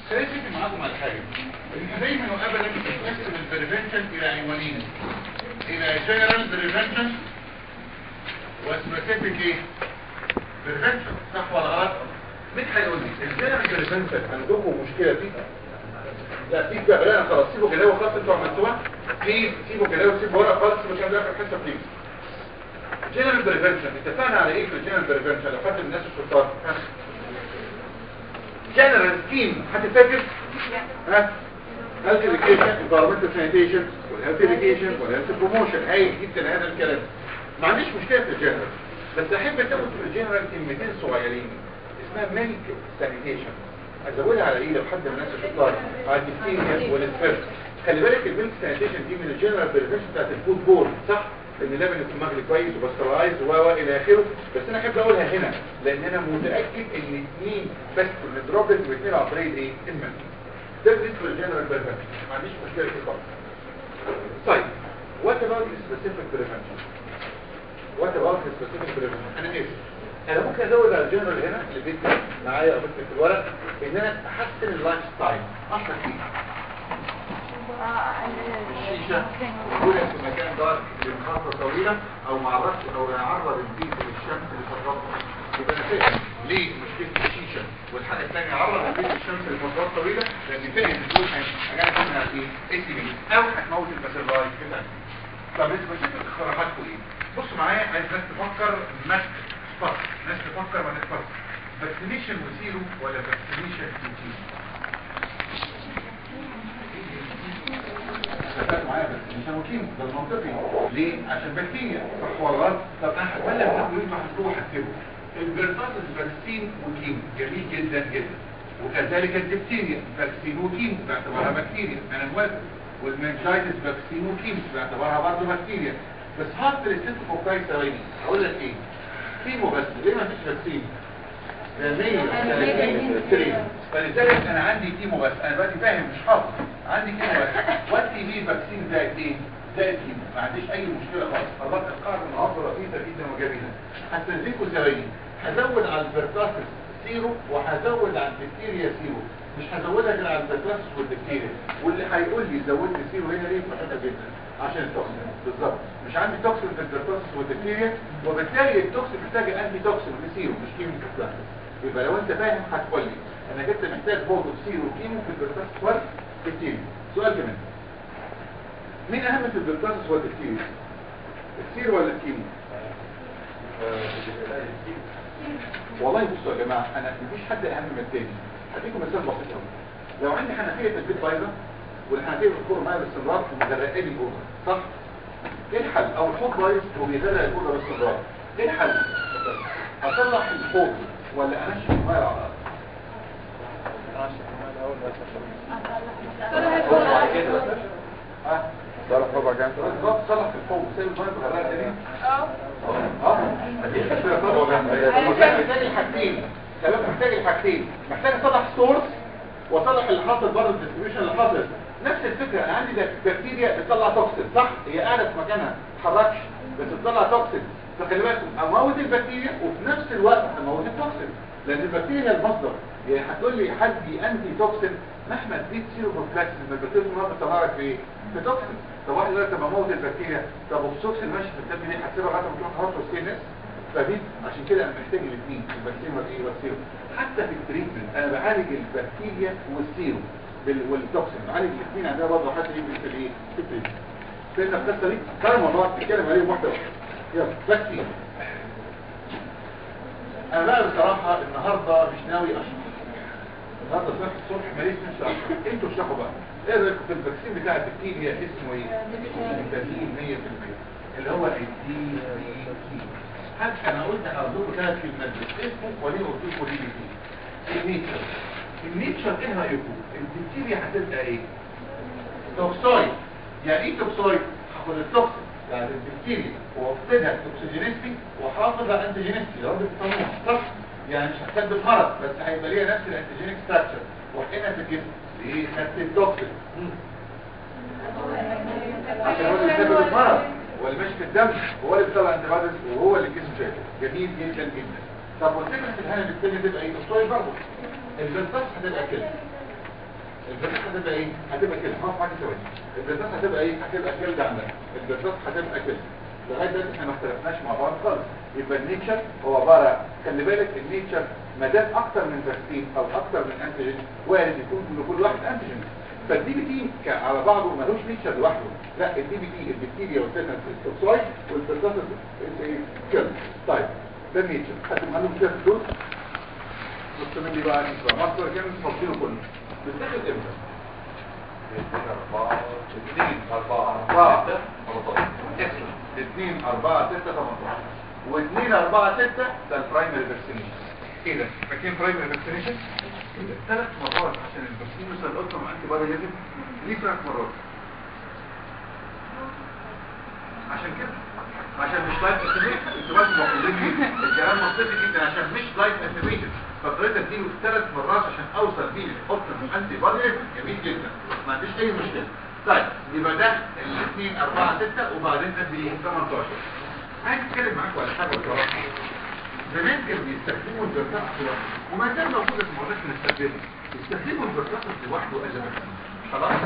خليني اتفق معاكم على حاجه ان دايما وابدا بنقسم البريفنشن الى عنوانين الى جنرال بريفنشن وسبيسيفيك ايه بريفنشن صح ولا غلط مين هيقول لي الجنرال بريفنشن عندكم مشكله فيه لا في بقى لا خلاص سيبوا كده خلاص انتوا عملتوها بليز سيبوا كده وسيبوا ورقه خالص مش هنعمل اخر حصه بليز جنرال بريفنشن اتفقنا على ايه في الجنرال بريفنشن لو حد من الناس الشطار جنرال سكيم حد فاكر ها health education environmental sanitation والhealth education والhealth promotion هاي جدا هذا الكلام ما عنديش مشكله في الجنرال بس احب تاخد في الجنرال كلمتين صغيرين اسمها ميلك سانيتيشن ازودها على ايه لو حد من الناس الشطار على الديفتيريا والسبيرت خلي بالك الميلك سانيتيشن دي من الجنرال بريفنشن بتاعت الفود بول صح ان اللبن يكون مغلي كويس وباسترايز و و الى اخره بس انا احب اقولها هنا لان انا متاكد ان اثنين بس من الدروبلت واثنين عن طريق ايه المني ده بالنسبه للجنرال بريفنشن ما عنديش مشكله في خالص طيب وات اباوت سبيسيفيك بريفنشن وات اباوت سبيسيفيك بريفنشن انا اسف انا ممكن ازود على الجنرال هنا اللي بيكتب معايا او بكتب في الورق ان انا احسن اللايف ستايل اشرح فيه الشيشة وجودك في مكان دار لمخاطرة طويلة او معرضش او يعرض البيت للشمس لفترات يبقى انا فاهم ليه مشكلة الشيشة والحاجة الثانية يعرض البيت للشمس لفترات طويلة لان فاهم دول حاجات منها ايه اي سي بي او هتموت الباسيلاي بتاعتي طب سبيسيفيك اقتراحاتكم ايه بصوا معايا عايز ناس تفكر ما تفكر ناس تفكر ما تفكر فاكسينيشن وسيرو ولا فاكسينيشن وسيرو شغال معايا بس مش هنوكيم ده المنطقي ليه؟ عشان بكتيريا صح ولا غلط؟ طب انا هتولى هتقول انتوا هتروحوا هتكتبوا البرتاسس فاكسين وكيم جميل جدا جدا وكذلك الدبتيريا فاكسين وكيم باعتبارها بكتيريا انا موافق والمنجايتس فاكسين وكيم باعتبارها برضه بكتيريا بس حط الست فوقاي ثواني هقول لك ايه؟ كيمو بس ليه ما فيش فاكسين؟ فلذلك انا عندي كيمو بس انا دلوقتي فاهم مش حافظ عندي كيمو بس والتي بي فاكسين زائد ايه زائد كيمو ما عنديش اي مشكله خالص طبقت القاعده النهارده لطيفه جدا وجميله هستنزفكم ثواني هزود على البرتاسس سيرو وهزود على البكتيريا سيرو مش هزودها غير على البرتاسس والبكتيريا واللي هيقول لي زودت سيرو هنا ليه بحبها جدا عشان التوكسين بالظبط مش عندي توكسين في البرتاسس والبكتيريا وبالتالي التوكسين محتاج انتي توكسين في سيرو مش كيمو في يبقى لو انت فاهم هتقول لي انا كنت محتاج برضه سيرو كيمو في البرتاسس والبكتيريا سؤال كمان مين اهم في البرتاسس والبكتيريا السيرو ولا الكيمو والله بصوا يا جماعه انا مفيش حد اهم من التاني هديكم مثال بسيط قوي لو عندي حنفيه في البيت بايظه والحنفيه بتدور معايا باستمرار ومغرقه لي الاوضه صح ايه الحل او الحوض بايظ وبيغرق الاوضه باستمرار ايه الحل اصلح الحوض ولا انشف الميه على الارض صالح ربع كام بالظبط صلح في الحوض سيب الميه مغرقه ليه اه اديك محتاج الحاجتين شباب محتاج الحاجتين محتاج اصلح سورس واصلح اللي حاصل بره الديستريبيوشن اللي حاصل نفس الفكره انا عندي بكتيريا بتطلع توكسين صح هي قاعده في مكانها ما تتحركش بس بتطلع توكسين فخلي بالكم اموت البكتيريا وفي نفس الوقت اموت التوكسين لان البكتيريا هي المصدر يعني هتقول لي حد انتي توكسين مهما اديت سيرو بروفلاكس ما البكتيريا ما بتطلع لك في ايه في توكسين طب واحد يقول لك طب اموت البكتيريا طب التوكسين ماشي في الدم ليه هتسيبها لغايه ما تروح تحط السينس فدي عشان كده انا محتاج الاثنين البكتيريا والايه والسيرو حتى في التريتمنت انا بعالج البكتيريا والسيرو بال- والتوكسين بعالج الاثنين عندنا برضه حد يجي في الايه في التريتمنت فهمنا القصه دي كلام موضوع نتكلم عليه واحده واحده يلا فاكسين انا بقى بصراحه النهارده مش ناوي اشرح النهارده صبح الصبح ماليش نفسي اشرح انتوا اشرحوا بقى ايه رايكم في الفاكسين بتاع البكتيريا اسمه ايه؟ بديل 100% اللي هو الدي بي تي حتى انا قلت هقول ثلاث كلمات بس اسمه وليه قلت لكم دي بي تي النيتشر النيتشر ايه رايكم؟ البكتيريا هتبقى ايه؟ توكسويد يعني ايه توكسويد؟ هاخد التوكسين يعني البكتيريا وافقدها توكسيجينيستي وحافظها انتيجينيستي يا رب تفهموها صح؟ يعني مش هتسبب مرض بس هيبقى ليها نفس الانتيجينيك ستراكشر وهنا في الجسم ليه خدت التوكسين عشان هو اللي بيسبب المرض هو اللي ماشي في الدم هو اللي بيطلع انتبادس وهو اللي الجسم شايفه جميل جدا جدا طب والفكره في الهنا الثانيه تبقى ايه؟ الصوي برضه البنطاس هتبقى كده البرتاس هتبقى ايه هتبقى كده هقف معاك ثواني البرتاس هتبقى ايه هتبقى كده عندنا البرتاس هتبقى كده لغايه دلوقتي احنا ما اختلفناش مع بعض خالص يبقى النيتشر هو عباره خلي بالك النيتشر ما دام اكتر من فاكسين او اكتر من انتيجين وارد يكون لكل واحد انتيجين فالدي بي تي على بعضه ملوش نيتشر لوحده لا الدي بي تي البكتيريا والتيتانس الاوكسايد والبرتاس كده طيب ده النيتشر حد معلوم كده في الدول بص مني بقى نسبة مصر كام تفصيله كله بتاخد امتى؟ اثنين أربعة أربعة. ستة خمسة اسم اثنين اربعة ستة تمنتاشر واثنين اربعة ستة ده البرايمري فاكسينيشن ايه ده؟ فاكرين برايمري فاكسينيشن؟ ثلاث مرات عشان الفاكسين يوصل لاكثر من انتي بادي ليفل ليه ثلاث مرات؟ عشان كده عشان مش لايف اكتيفيتد انتوا بس مقصودين الكلام منطقي جدا عشان مش لايف اكتيفيتد فاضطريت اديله ثلاث مرات عشان اوصل بيه لاوبتيمم انتي بادي ليفل جميل جدا ما عنديش اي مشكله طيب يبقى ده الاثنين اربعة ستة وبعدين ادي ايه 18 عايز اتكلم معاكم على حاجه بصراحه زمان كانوا بيستخدموا البرتاقص لوحده وما زال موجود في موضوع نستخدمه يستخدموا البرتاقص لوحده از خلاص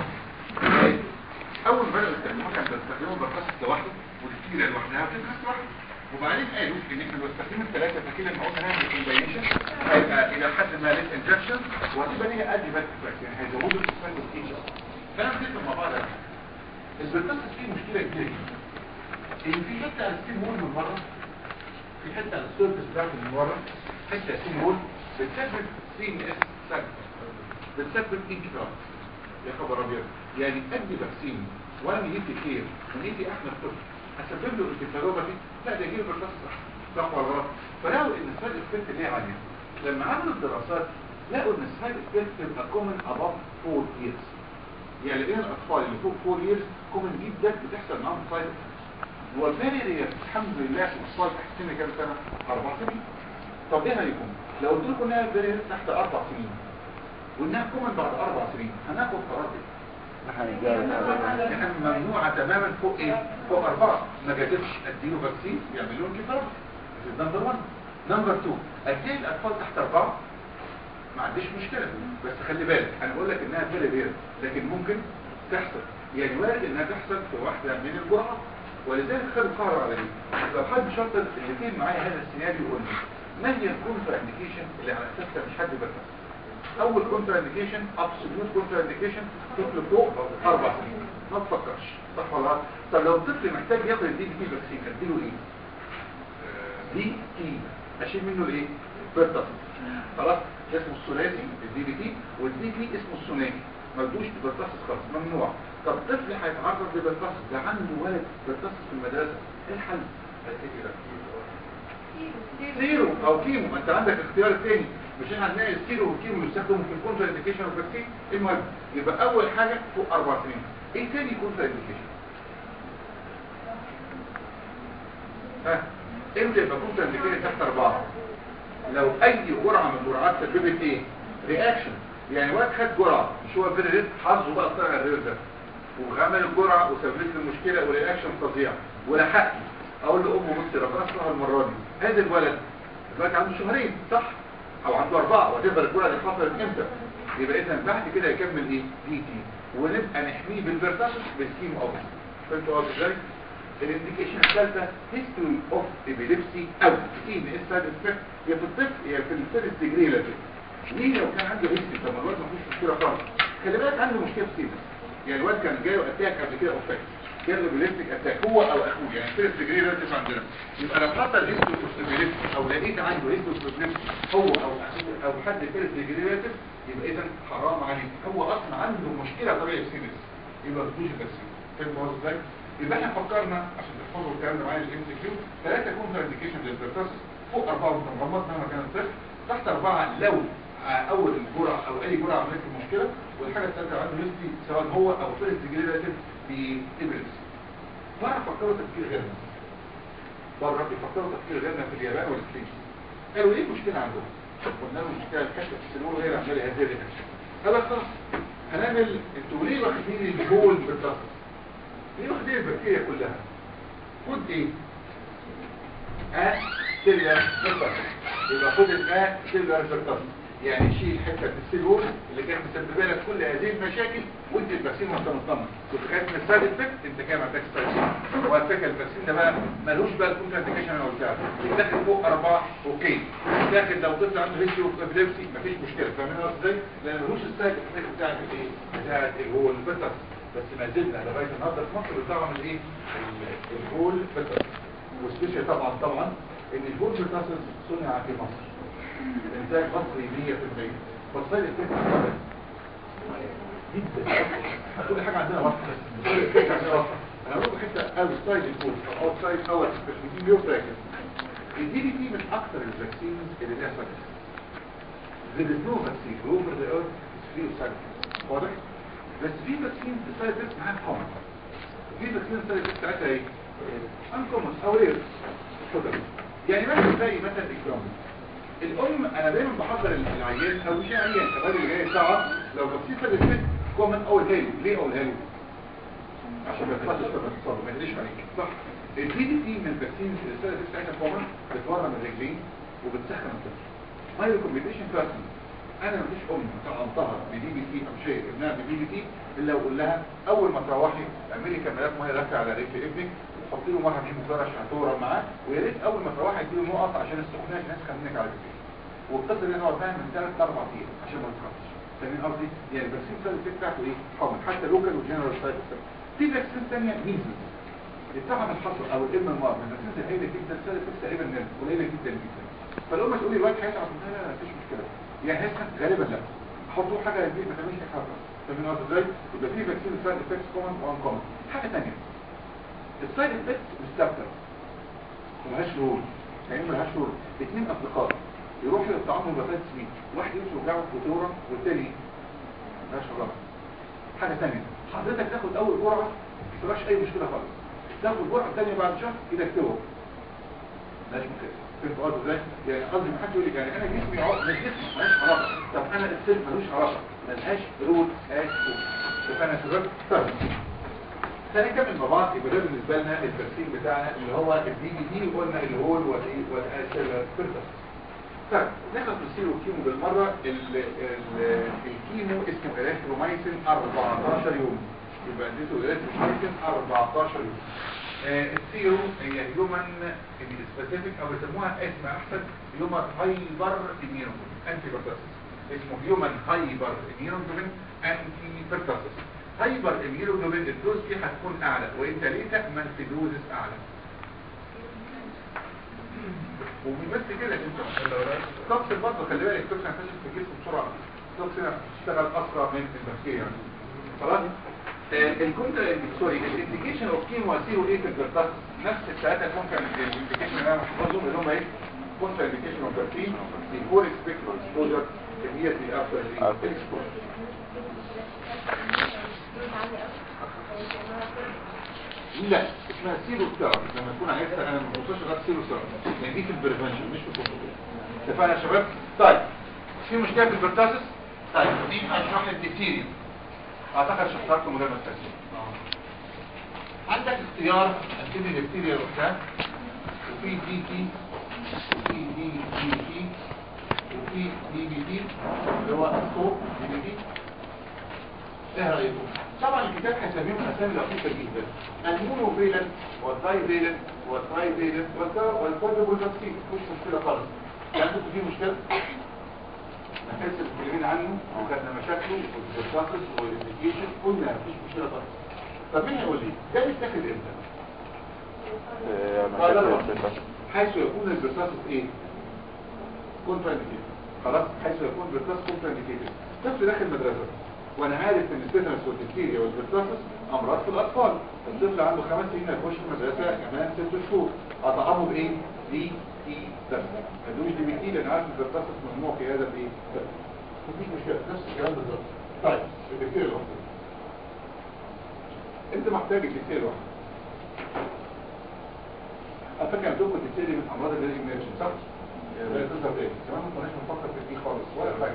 اول ما بدأوا يستخدموه كان بيستخدموا البرتاقص لوحده والكتيره لوحدها وتدرس لوحده وبعدين قالوا ان احنا بنستخدم الثلاثه فكده لما قلنا نعمل كومباينيشن هيبقى الى حد ما ليس انجكشن وهتبقى ليها ادي باك يعني هيزودوا الاستفاده والتيجر فانا بنفهم مع بعض البرتاقص فيه مشكله كبيره جدا ان في حته على الستيم وول من بره في حته على السيرفس بتاعته من بره حته ستيم وول بتسبب سي ان اس سج بتسبب انكفاض يا خبر ابيض يعني ادي فاكسين وانا نيتي خير ونيتي احمد طفل هسبب له انكفالوباثي لا ده يجيله بالفصل صح صح ولا غلط فلقوا ان السايد افكت ليه عاليه لما عملوا الدراسات لقوا ان السايد افكت تبقى كومن اباف 4 years يعني لقينا الاطفال اللي فوق 4 years كومن جدا بتحصل معاهم سايد افكت والفيري رير الحمد لله الاطفال تحت سن كام سنه؟ اربع سنين طب ايه هيكون؟ لو قلت لكم انها فيري رير تحت اربع سنين وانها كومن بعد اربع سنين هناخد قرار ايه؟ احنا ممنوعه تماما فوق ايه؟ فوق اربعه ما جاتش اديله فاكسين يعملوا له كفايه نمبر 1 نمبر 2 ادي الاطفال تحت اربعه ما عنديش مشكله بس خلي بالك انا بقول لك انها فيري رير لكن ممكن تحصل يعني وارد انها تحصل في واحده من الجرعات ولذلك خدوا قرار على ايه لو حد شرط الاثنين معايا هذا السيناريو يقول لي ما هي الكونترا انديكيشن اللي على اساسها مش حد بس اول كونترا انديكيشن ابسولوت كونترا انديكيشن طفل فوق اربع سنين ما تفكرش صح ولا غلط طب لو الطفل محتاج ياخد الدي بي تي فاكسين اديله ايه دي تي اشيل منه الايه بيرتاس خلاص ده اسمه الثلاثي الدي بي تي والدي تي اسمه الثنائي ما تدوش بيرتاس خالص ممنوع طب طفل هيتعرض لبيرتاس ده عنده ولد بيرتاس في المدرسه ايه الحل هتيجي ده زيرو او كيمو ما انت عندك اختيار تاني مش احنا هنلاقي الزيرو والكيمو يستخدموا في الكونتر انديكيشن والفاكسين المهم يبقى اول حاجه فوق اربع سنين ايه تاني كونتر انديكيشن ها امتى يبقى كونتر انديكيشن تحت اربعه لو اي جرعه من الجرعات سببت ايه رياكشن يعني واحد خد جرعه مش هو فيري ريت حظه بقى طلع الرير ده وعمل الجرعه وسببت له مشكله ورياكشن فظيع ولحقني اقول لامه بصي ربنا يصلحها المره دي هذا الولد دلوقتي عنده شهرين صح او عنده اربعه وتقدر الجرعه دي حصلت امتى يبقى اذا بعد كده يكمل ايه دي تي ونبقى نحميه بالفيرتاسس بالكيمو اوف فهمتوا قصدي ازاي الانديكيشن الثالثه هيستوري اوف ابيليبسي او سي ان اس سايد افكت يا في الطفل يا في الفيرست ديجري ليفل ليه لو كان عنده هيستوري طب ما الواد ما فيهوش مشكله خالص خلي بالك عنده مشكله في سينس يعني الواد كان جاي اتاك قبل كده اوف كان ابيليبتيك اتاك هو او اخوه يعني فيرست ديجري ليفل عندنا يبقى لو حصل هيستوري اوف ابيليبسي او لقيت عنده هيستوري اوف ابيليبسي هو او اخوه او حد فيرست ديجري ليفل يبقى اذا حرام عليك هو اصلا عنده مشكله طبيعيه في سينس يبقى ما تدوش بس فاهم قصدي ازاي يبقى احنا فكرنا عشان تحفظوا الكلام ده معايا الام سي كيو ثلاثه كونتر انديكيشن للبرتاس فوق اربعه وانت مغمض مهما كان الطفل تحت اربعه لو اول الجرعه او اي جرعه عملت المشكله والحاجه الثالثه عنده هيستي سواء هو او فيرست ديجري ريلاتيف بابريس وانا فكروا تفكير غيرنا بره بيفكروا تفكير غيرنا في اليابان والصين قالوا ايه المشكله عندهم؟ قلنا لهم المشكله الكشف في السنور غير عمال هذه الرياكشن قال لك خلاص هنعمل انتوا ليه واخدين الجول بالتصل ليه واخدين البكتيريا كلها خد ايه ا سيلر بالتصل يبقى خد الا سيلر بالتصل يعني شيل حته السيلول اللي كانت مسببه لك كل هذه المشاكل وانت الفاكسين وانت مطمن كنت خايف من السايد افكت انت كده ما عندكش سايد افكت وعلى فكره الفاكسين ده بقى ملوش بقى الكونتر انديكيشن انا قلتها داخل فوق اربعه اوكي داخل لو طفل عنده هيستري اوف ابيليبسي مفيش مشكله فاهمين قصدي ازاي؟ لان ملوش السايد افكت بتاعت الايه؟ بتاعت الهول بيتس بس ما زلنا لغايه النهارده في مصر بتاعهم الايه؟ ال- الهول بيتس وسبيشال طبعا طبعا ان الهول بيتس صنع في مصر الانتاج مصري 100% فالصيد الفكرة جدا كل حاجة عندنا واضحة كل الفكرة عندنا واضحة انا هقول حتة اوتسايد الفود او اوتسايد اور سبيشاليتي بيو فاكر الدي دي تي من اكثر الفاكسينز اللي ليها سايد There is no vaccine over the earth is free of side effects. واضح؟ بس في فاكسين السايد افكتس معاها كومن في فاكسين السايد افكتس بتاعتها ايه؟ انكومن او رير يعني مثلا زي مثلا اكزامبل الام انا دايما بحضر العيان او مش عيان الراجل اللي جاي ساعه لو بصيت للست كومن اول هالو ليه اول هالو عشان ما تخافش ما تتصاب ما يدريش عليك صح الدي دي تي من الفاكسين الرساله دي بتاعتها كومن بتورم الرجلين وبتسخن الطفل ما ريكومنديشن بيرسون انا مفيش ام طعمتها بدي بي تي او شيء ابنها بدي بي تي الا اقول لها اول ما تروحي اعملي كمالات ميه دافئه على رجل ابنك وتحطي له مرهم هيموكلار عشان تورم معاه ويا ريت اول ما تروحي تديله نقط عشان السخونيه عشان الناس منك على رجلك والقصه دي نقعد معاها من ثلاث لاربع ايام عشان ما تتخطش فاهمين قصدي؟ يعني الفاكسين سايد افكت بتاعته ايه؟ كومن حتى لوكال وجنرال سايد افكت في فاكسين ثانيه ميزلز بتاعها من الحصر او الابن المرض من الفاكسين الهائله جدا سايد افكت تقريبا نل قليله جدا جدا فالام تقول لي الواد هيتعب لا لا لا مفيش مشكله يعني هيسخن غالبا لا حطوا حاجه للبيت ما تعملش حاجه فاهمين قصدي ازاي؟ يبقى في فاكسين سايد افكتس كومن وان كومن حاجه ثانيه السايد افكتس مش ثابته ملهاش رول يعني ملهاش رول اثنين اصدقاء يروحوا يطعموا بطاطس سمين واحد يمشي وجعه وتورم والتاني ملهاش رول حاجه ثانيه حضرتك تاخد اول جرعه ما تبقاش اي مشكله خالص تاخد جرعه ثانيه بعد شهر ايدك تورم ملهاش مشكله فهمت قصدي ازاي؟ يعني قصدي ما حدش يقول لي يعني انا جسمي عقد مش جسمي ملهاش علاقه طب انا السن ملوش علاقه ملهاش رول از فانا شباب طيب هنكمل مع بعض يبقى ده بالنسبه لنا الترسيم بتاعنا اللي هو الدي بي دي وقلنا الهول والايه والاسيلفيرتس طيب ناخد نصير الكيمو بالمره ال ال الكيمو اسمه اريثرومايسين 14 يوم يبقى اديته اريثرومايسين 14 يوم آه السيرو هي هيومن سبيسيفيك او بيسموها اسم احسن هيومن هايبر اميونوجلوبين انتي بيرتاسيس اسمه هيومن هايبر اميونوجلوبين انتي بيرتاسيس هايبر اميونوجلوبين الدوز فيه هتكون اعلى وانت ليه تأمن في دوزز اعلى ومش بس كده انت توكسين برضه خلي بالك التوكسين هتنشف في الجسم بسرعه التوكسين هتشتغل اسرع من البكتيريا خلاص الكونتر سوري الانديكيشن اوف كيمو اسيرو ايه في البرتاس نفس الثلاثه كونتر الانديكيشن اللي انا حافظهم اللي هم ايه كونتر انديكيشن اوف بكتيريا بيفور اكسبكتد اكسبوجر immediately after the exposure لا اسمها سيرو ثيرابي لما تكون عايز انا ما بوصلش لغايه سيرو ثيرابي يعني دي في البريفنشن مش في الكنترول اتفقنا يا شباب طيب في مشكله في البرتاسس طيب دي هشرح لك الديفتيريا اعتقد شرحت لكم من غير ما تستنى عندك اختيار ابتدي الديفتيريا لوحدها وفي دي تي وفي دي دي تي وفي دي بي تي اللي هو الصوت دي بي تي ايه رايكم طبعا الكتاب هيسميهم اسامي لطيفه جدا المونو فيلن والداي فيلن والتراي فيلن والكوادربل فاكسين مش مشكله خالص كان عندكم فيه مشكله نحس متكلمين عنه وكان مشاكله والبروسس والانديكيشن قلنا مفيش مشكله خالص طب مين يقول لي ده بيتاخد امتى؟ قال لا حيث يكون البروسس ايه؟ كونترا خلاص حيث يكون البروسس كونترا طفل داخل مدرسه وانا عارف ان التيتانس والديفتيريا والبرتاسس امراض في الاطفال الطفل عنده خمس سنين هيخش المدرسه كمان ست شهور اطعمه بايه دي تي بس ما ادوش دي بي تي لان عارف البرتاسس ممنوع في هذا الايه مفيش مشكله نفس الكلام بالظبط طيب الديفتيريا لوحده انت محتاج الديفتيريا لوحده على فكره عندكم الديفتيريا من امراض اللي هي صح؟ يعني تظهر ايه؟ كمان ما كناش بنفكر في دي خالص ولا حاجه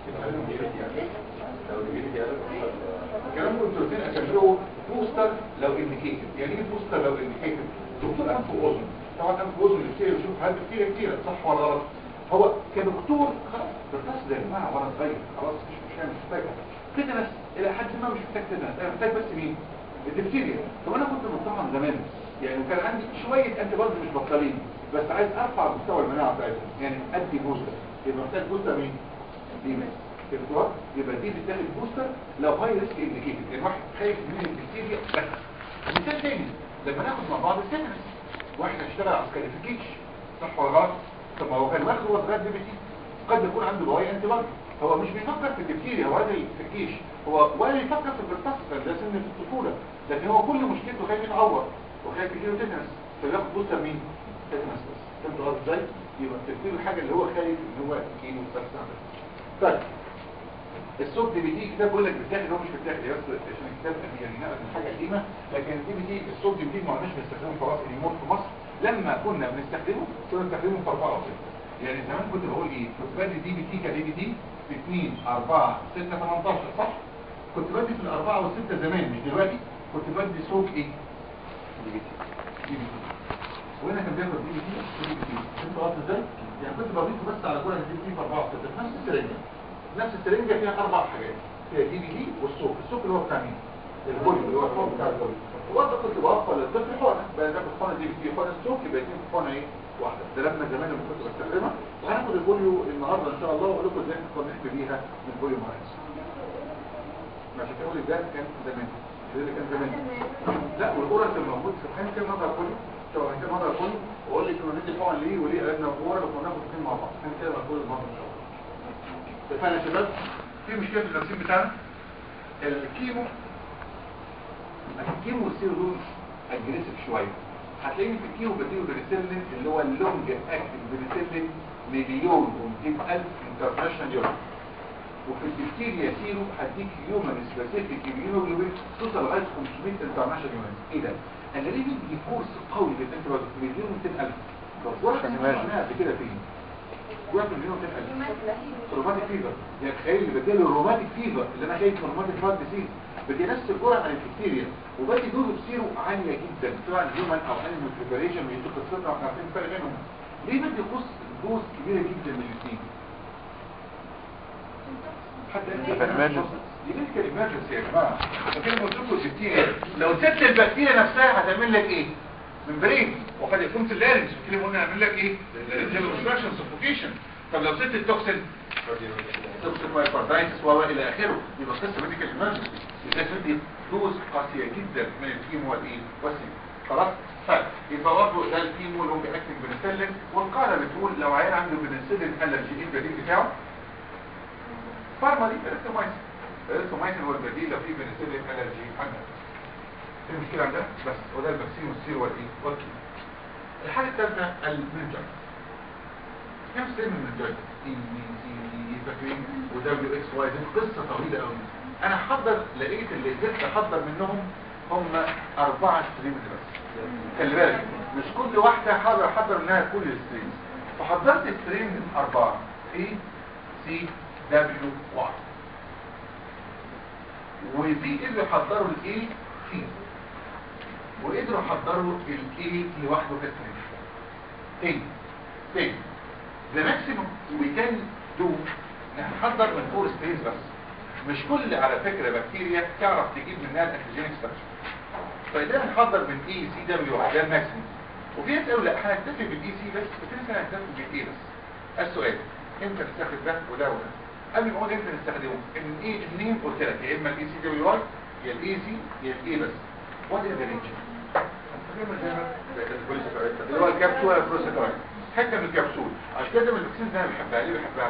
الكلام كنت قلت لك اكمله بوستر لو انديكيتد يعني ايه بوستر لو انديكيتد دكتور انف واذن طبعا انف واذن اللي كتير بيشوف حاجات كتير كتير صح ولا غلط هو كدكتور خلاص بالنص ده يا جماعه وانا صغير خلاص مش مشكله مش محتاج كده بس الى حد ما مش محتاج كده انا محتاج بس مين الدكتيريا طب انا كنت مطمن زمان يعني وكان عندي شويه انتي بودي مش بطالين بس عايز ارفع مستوى المناعه بتاعتهم يعني ادي بوستر يبقى محتاج بوستر مين دي مس فهمتوا يبقى دي بتاخد بوستر لو هاي ريسك انديكيتد يعني واحد خايف من البكتيريا بس مثال تاني لما ناخد مع بعض السيتنس واحد هيشتغل عسكري في الجيش صح ولا غلط طب ما هو كان واخد هو صغير بي بي تي قد يكون عنده بواقي انتي بودي هو مش بيفكر في البكتيريا هو راجل في الجيش هو ولا يفكر في البرتصل ده سن في الطفوله لكن هو كل مشكلته خايف يتعور وخايف يجيله تيتنس فبياخد بوستر مين؟ تيتنس بس فهمت قصدي ازاي؟ يبقى تفكير الحاجه اللي هو خايف ان هو يجيله بس طيب الصوت دي بي تي كتاب بيقول لك بتاخد هو مش بتاخد هي بس عشان الكتاب يعني نقل من حاجه قديمه لكن الدي بي تي الصوت دي بي تي ما عدناش بنستخدمه خلاص اليمون في مصر لما كنا بنستخدمه كنا بنستخدمه في 4 وستة يعني زمان كنت بقول ايه كنت بدي دي بي تي كدي بي تي في 2 4 6 18 صح كنت بدي في الأربعة والستة زمان مش دلوقتي كنت بدي صوت ايه دي بي تي دي بي تي وهنا كان بياخد دي بي تي ودي بي تي انت قصد ازاي يعني كنت بضيفه بس على كل دي بي تي في 4 و6 في نفس السرنجه نفس السرنجه فيها اربع حاجات فيها دي بي تي والسوق السوق اللي هو بتاع مين البوليو اللي هو الحقن بتاع البوليو وبرضه كنت بوفر للطفل حقنه بقى ناخد حقنه دي بي تي وحقنه السوق يبقى اتنين في حقنه ايه واحده ده لما زمان لما كنت بستخدمها وهناخد البوليو النهارده ان شاء الله واقول لكم ازاي نقدر نحمي بيها من البوليو مايز مش هتقول ده كان زمان ده كان زمان لا والقرص الموجود في الحين كان نظر كله شو كان نظر كله واقول لك كنا ندي حقن ليه وليه قلبنا وقرص وكنا ناخد الاثنين مع بعض كان كده مقبول الموضوع ان شاء الله اتفقنا يا شباب في مشكله في الفاكسين بتاعنا الكيمو الكيمو والسيرو دول اجريسيف شويه هتلاقيني في الكيمو بديله بنسلين اللي هو اللونج اكتف بنسلين مليون و200 الف انترناشونال يورو وفي البكتيريا سيرو هديك هيومن سبيسيفيك immunoglobulin توصل لغايه 500 انترناشونال يونت ايه ده؟ انا ليه بدي كورس قوي للانتيبيوتيك مليون و200 الف طب واحد سمعناها قبل كده فين؟ واحد مليون و200 الف روماتيك فيفر يعني تخيل اللي بديله الروماتيك فيفر اللي انا خايف من روماتيك هارت ديزيز بدي نفس الجرعه عن البكتيريا وبدي دوز بسيرو عاليه جدا سواء هيومن او انيمال بريباريشن من قصتنا واحنا عارفين الفرق بينهم ليه بدي قص دوز كبيره جدا من الاثنين حتى دي ميديكال ايمرجنسي يا جماعه فكده قلت لكم البكتيريا لو سبت البكتيريا نفسها هتعمل لك ايه ممبرين وقد يكون في اللارنج كده قلنا هنعمل لك ايه اوبستراكشن سفوكيشن طب لو سبت التوكسين توكسين مايكاردايتس و الى اخره يبقى قصه ميديكال ايمرجنسي يبقى تدي دوز قاسيه جدا من الكيمو والايه والسين خلاص طيب يبقى برضه ده الكيمو لونج اكتنج بنسلين والقاعده بتقول لو عيان عنده بنسلين الرجي ايه البديل بتاعه فارما دي اريثرومايسين اريثرومايسين هو البديل لو في بنسلين الرجي عندك في مشكله عندها بس وده الفاكسين والسير والايه والكيمو الحاجه الثالثه المنجر كم سن من الجاي اي بي سي دي فاكرين ودبليو اكس واي دي قصه طويله قوي انا حضر لقيت اللي قدرت احضر منهم هم اربعه ستريمز بس خلي بالك مش كل واحده حاضر احضر منها كل الستريمز فحضرت ستريم من اربعه اي سي دبليو واي وفي قدروا يحضروا الاي سي وقدروا يحضروا الاي لوحده كستريم تاني تاني the maximum we can do نحضر من فور سترينز بس مش كل على فكرة بكتيريا تعرف تجيب منها الانتيجينيك ستراكشر فده هنحضر من اي سي دبليو ده الماكسيموم وفي ناس قالوا لا هنكتفي بالاي سي بس وفي ناس هنكتفي بالاي بس السؤال امتى نستخدم ده وده وده قبل ما اقول امتى نستخدمه ان ايه اثنين قلت لك يا اما الاي سي دبليو اي يا الاي سي يا الاي بس وات از ذا رينج اللي هو الكبسوله البروسيكارايد حته من الكبسول عشان كده من الفاكسين ده انا بحبها ليه بحبها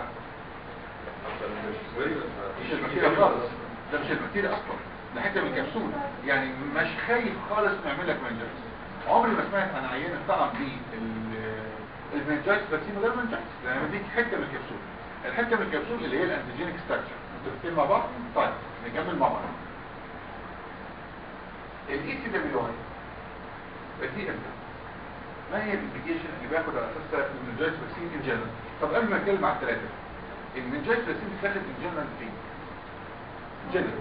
مش البكتيريا خالص ده مش البكتيريا اصلا ده حته من الكبسول يعني مش خايف خالص نعمل لك منجايتس عمري ما سمعت عن عيان طعم بيه المنجايتس فاكسين ولا المنجايتس ده انا بديك حته من الكبسول الحته من الكبسول اللي هي الانتيجينيك ستراكشر انتوا الاثنين مع بعض طيب نكمل مع بعض الاي سي دبليو اي بدي امتى ما هي الابلكيشن اللي باخد على اساسها المنجايت فاكسين ان جنرال طب قبل ما اتكلم على الثلاثه المنجايت فاكسين بتاخد ان جنرال فين جنرال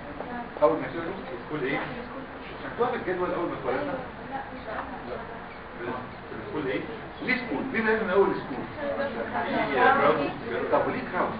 اول ما تقول تقول ايه شفتوها في الجدول اول ما اتولدنا السكول ايه ليه سكول ليه لازم اول سكول طب وليه كراوس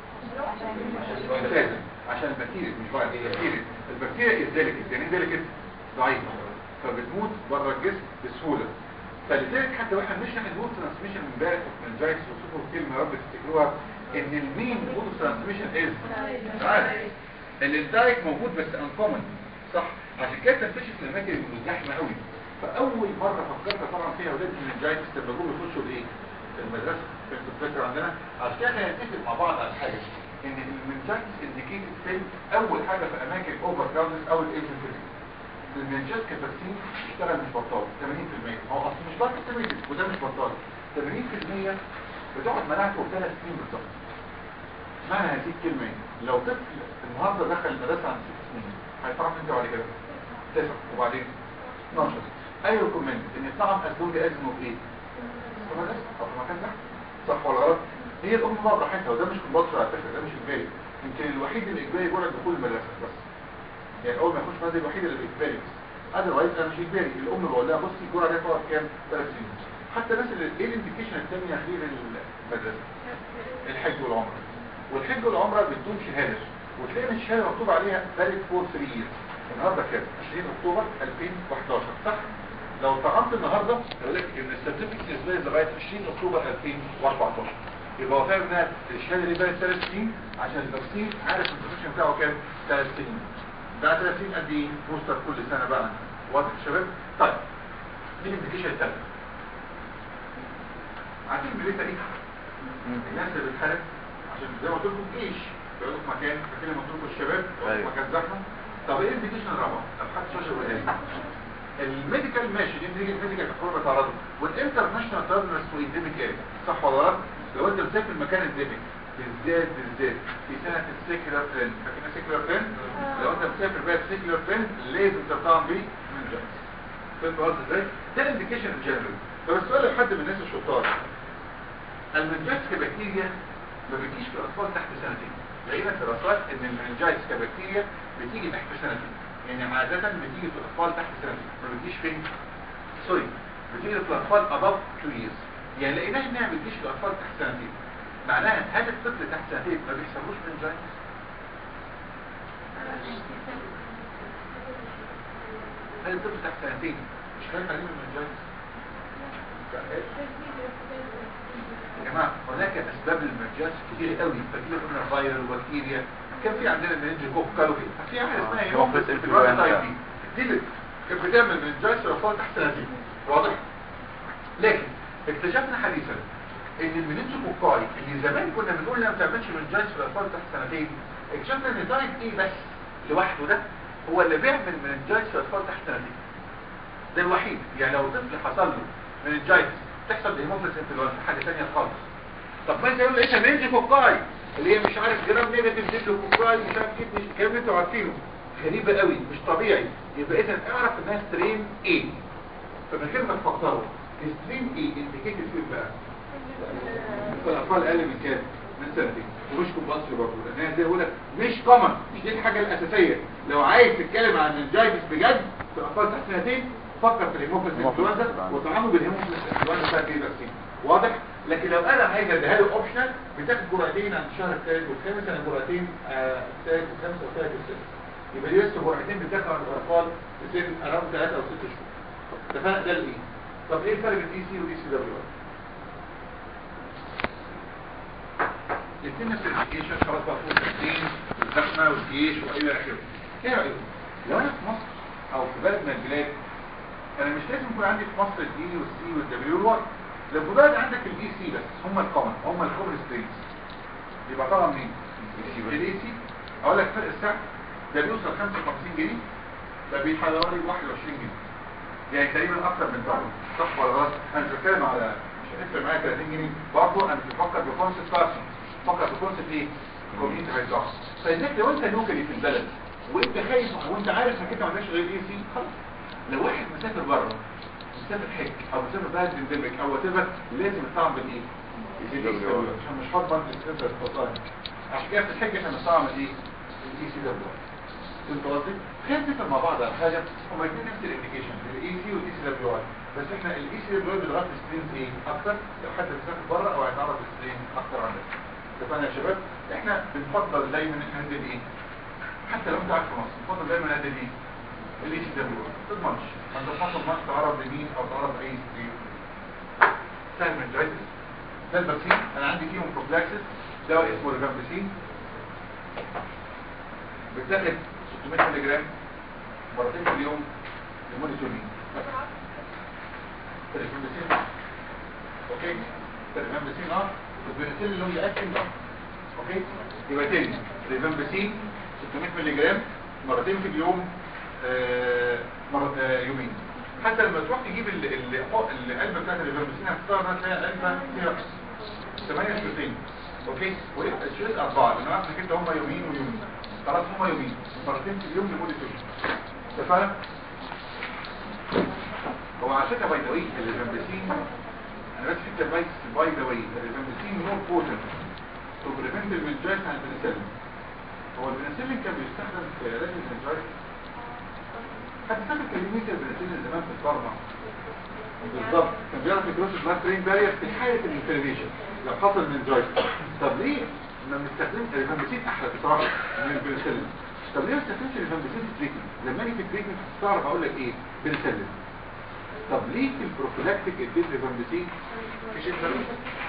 اساسا عشان البكتيريا مش بقى البكتيريا البكتيريا الديليكت يعني ايه ديليكت ضعيفه فبتموت بره الجسم بسهوله فلذلك حتى واحنا بنشرح المود ترانسميشن امبارح من جايكس وصفوا كلمه يا رب تفتكروها ان المين مود ترانسميشن از ان الدايك موجود بس انكومن صح عشان كده تنتشر في الاماكن اللي مزدحمه قوي فاول مره فكرت طبعا فيها اولاد من الجايكس لما جم يخشوا الايه في المدرسه كانت الفكره عندنا عشان كده هنتفق مع بعض على حاجه ان المنجايتس انديكيتد فين اول حاجه في اماكن اوفر كراودنس او الايجنت المنجات كفاكسين اشتغل مش بطال 80% هو اصلا مش بطال كتير وده مش بطال 80% بتقعد مناعته ثلاث سنين بالظبط معنى هذه الكلمه ايه؟ لو طفل النهارده دخل المدرسه عند ست سنين هيتعرف انت بعد كده تسع وبعدين 12 اي ريكومند ان يطعم اسلوب ازمه بايه؟ في المدرسه او في مكان ده صح ولا غلط؟ هي الام بقى براحتها وده مش كومباتر على فكره ده مش اجباري يمكن الوحيد الاجباري جرعه دخول المدرسه بس يعني اول ما يخش مادة الوحيدة اللي بإجباري بس اذروايز انا مش اجباري الام بقول لها بصي الجرعة دي هتقعد كام؟ ثلاث سنين حتى الناس اللي ايه الانديكيشن الثانية غير المدرسة الحج والعمرة والحج والعمرة بدون شهادة وتلاقي ان الشهادة مكتوب عليها valid for 3 years النهارده كام؟ 20 اكتوبر 2011 صح؟ لو طعمت النهارده يقول لك ان السيرتيفيكت ازاي لغايه 20 اكتوبر 2014 يبقى هو فاهم ان الشهاده دي بقت ثلاث سنين عشان التفصيل عارف البروفيشن بتاعه كام؟ ثلاث سنين ده 30 قد ايه بوستر كل سنه بقى واضح يا شباب طيب دي الانديكيشن الثالث عارفين بريتا ايه الناس اللي بتحارب عشان زي ما قلت لكم جيش بيقعدوا في مكان فاكرين لما قلت لكم الشباب أيوة. مكان زحمه طب ايه الانديكيشن الرابع طب حد شاشه قدامي الميديكال ماشي دي بتيجي الميديكال كفور بتعرضه والانترناشونال تيرمنس وانديميك اريا صح ولا لا لو انت مسافر مكان انديميك بالذات بالذات في سنة السيكولار ترند فاكرين السيكولار ترند لو انت مسافر بقى السيكولار ترند لازم تطعم بيه من جايز فهمت قصدي ازاي ده الانديكيشن الجنرال طب السؤال لحد من الناس الشطار المنجايتس كبكتيريا ما بتجيش في الاطفال تحت سنتين لقينا في الرصاد ان المنجايتس كبكتيريا بتيجي تحت سنتين يعني عادة بتيجي في الاطفال تحت سنتين ما بتجيش فين سوري بتيجي في الاطفال above 2 years يعني لقيناها انها ما بتجيش في الاطفال تحت سنتين معناها هل الطفل تحت سنتين ما بيحصلوش منجايتس هل الطفل تحت سنتين مش خايف عليه من المنجايتس يا جماعة هناك أسباب للمنجاز كتير قوي فكتير قلنا فايرال وبكتيريا كان في عندنا منجي كوك كالوكي في حاجة اسمها آه، يوم كوكس دي إنفلونزا. اللي كانت بتعمل منجاز في الأطفال تحت سنتين واضح؟ لكن اكتشفنا حديثا ان المنجي كوكاي اللي زمان كنا بنقول انها ما بتعملش منجاز في الأطفال تحت سنتين اكتشفنا ان تايب ايه بس لوحده ده هو اللي بيعمل منجاز في الأطفال تحت سنتين ده الوحيد يعني لو طفل حصل له مننجايتس تحصل بهيموفيلس انفلونزا حاجه ثانيه خالص طب ما انت يقول لقيتها منجي كوكاي اللي هي مش عارف جرام نيجاتيف ديبلو كوكاي مش عارف ايه مش الكلام اللي انتوا عارفينه غريبه قوي مش طبيعي يبقى اذا اعرف انها سترين ايه فمن غير ما تفكروا سترين ايه انديكيتد فين بقى في الاطفال اقل من كام من سنتين ومش كومبالسري برضه لان هي زي ما بقول لك مش كومن مش دي الحاجه الاساسيه لو عايز تتكلم عن الجايبس بجد في الاطفال تحت سنتين فكر في الهيموفيلس انفلونزا وتعامل بالهيموفيلس انفلونزا بتاعت ايه فاكسين واضح لكن لو انا عايز اديها له اوبشنال بتاخد جرعتين عند الشهر الثالث والخامس انا جرعتين آه، الثالث والخامس والثالث والسادس يبقى دي بس جرعتين بتاخد عند الاطفال في سن اراوند 3 او 6 شهور اتفقنا ده الايه طب ايه الفرق بين اي سي واي سي دبليو الاثنين نفس الابلكيشن خلاص بقى فوق الدين والزحمه والجيش والى اخره ايه رايكم لو انا في مصر او في بلد من البلاد انا مش لازم يكون عندي في مصر الدي والسي والدبليو والواي لو في بلد عندك الاي سي بس هم الكومن هم الكومن سترينز يبقى طبعا مين الاي سي اقول لك فرق السعر ده بيوصل 55 جنيه ده بحوالي 21 جنيه يعني تقريبا اكتر من ضعف صح ولا غلط انا مش بتكلم على مش هتفرق معايا 30 جنيه برضه انا مش بفكر بكونسيبت بارسون بفكر بكونسيبت ايه كوميونتي هيضاف فانك لو انت لوكالي في البلد وانت خايف وانت عارف انك انت ما عندكش غير اي سي خلاص لو واحد مسافر بره مسافر حج او مسافر بلد اندمك او وات لازم يطعم بالايه دبليو. عشان مش حاط بنك السنتر الفطاني عشان كده في الحج احنا بنطعم الايه الاي سي دبليو فهمت قصدي؟ خلينا نتفق مع بعض على حاجه هما الاثنين نفس الانديكيشن الاي سي والاي سي دبليو اي بس احنا الاي سي دبليو اي بيضغط سترينز ايه اكتر لو حد بيسافر بره او هيتعرض للسترين اكتر عندنا اتفقنا يا شباب احنا بنفضل دايما ان احنا ندي ايه حتى لو انت قاعد في مصر بنفضل دايما ندي ايه الاي سي دبليو ما تضمنش ما انت في مصر ما تعرض لمين او تعرض لاي سترين سهل من جايزس ده البكسين انا عندي فيهم بروفلاكسس دواء اسمه ريفامبسين بتاخد 600 مللي جرام مرتين في اليوم لمده يومين ريفامبسين اوكي ريفامبسين اه والبنسلين اللي هو ياكل اه اوكي يبقى تاني ريفامبسين 600 مللي جرام مرتين في اليوم آه مرة آه يومين حتى لما تروح تجيب ال- ال- العلبه بتاعت الريفامبسين هتختار هتلاقي علبه فيها 8 شريطين اوكي ويبقى الشريط اربعه لان عارف انك انت هم يومين ويومين خلاص هم يومين مرتين في اليوم لمده يومين اتفقنا؟ هو على فكره باي ذا واي الريفامبسين انا بس في باي باي ذا واي الريفامبسين مور بوتنت تو بريفنت المنجايت عن البنسلين هو البنسلين كان بيستخدم في علاج المنجايت حتى فاكر كلمة البنسلين زمان في الفارما بالظبط كان بيعرف يكروس البلاد برين بارير في حالة الانفلاميشن لو حصل منجايت طب ليه ما بنستخدمش الريفامبسين احلى بصراحة من البنسلين طب ليه ما بنستخدمش الريفامبسين في التريتمنت لما اجي في التريتمنت تعرف اقول لك ايه بنسلين طب ليه في البروفيلاكتيك اديت ريفامبسين مفيش انترفيو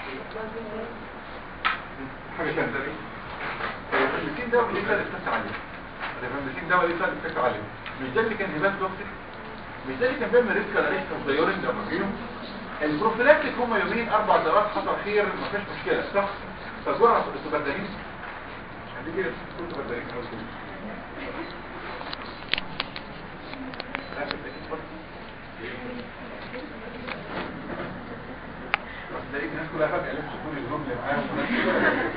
حاجة ثانية الريفامبسين ده ليه سالب افكت عليه الريفامبسين ده ليه سالب افكت عليه مش ده اللي كان هيبان توكسيك مش ده اللي كان بيعمل ريسك على ريسك اوف دايورنج او فاكرينه البروفيلاكتيك هم يومين اربع ضربات حصل خير ما فيش مشكله صح فالجرعه انتوا بردانين هتيجي كنتوا بردانين او كده تلاقي الناس كلها فجأة لبسوا كل الهدوم اللي معاهم وناس كده.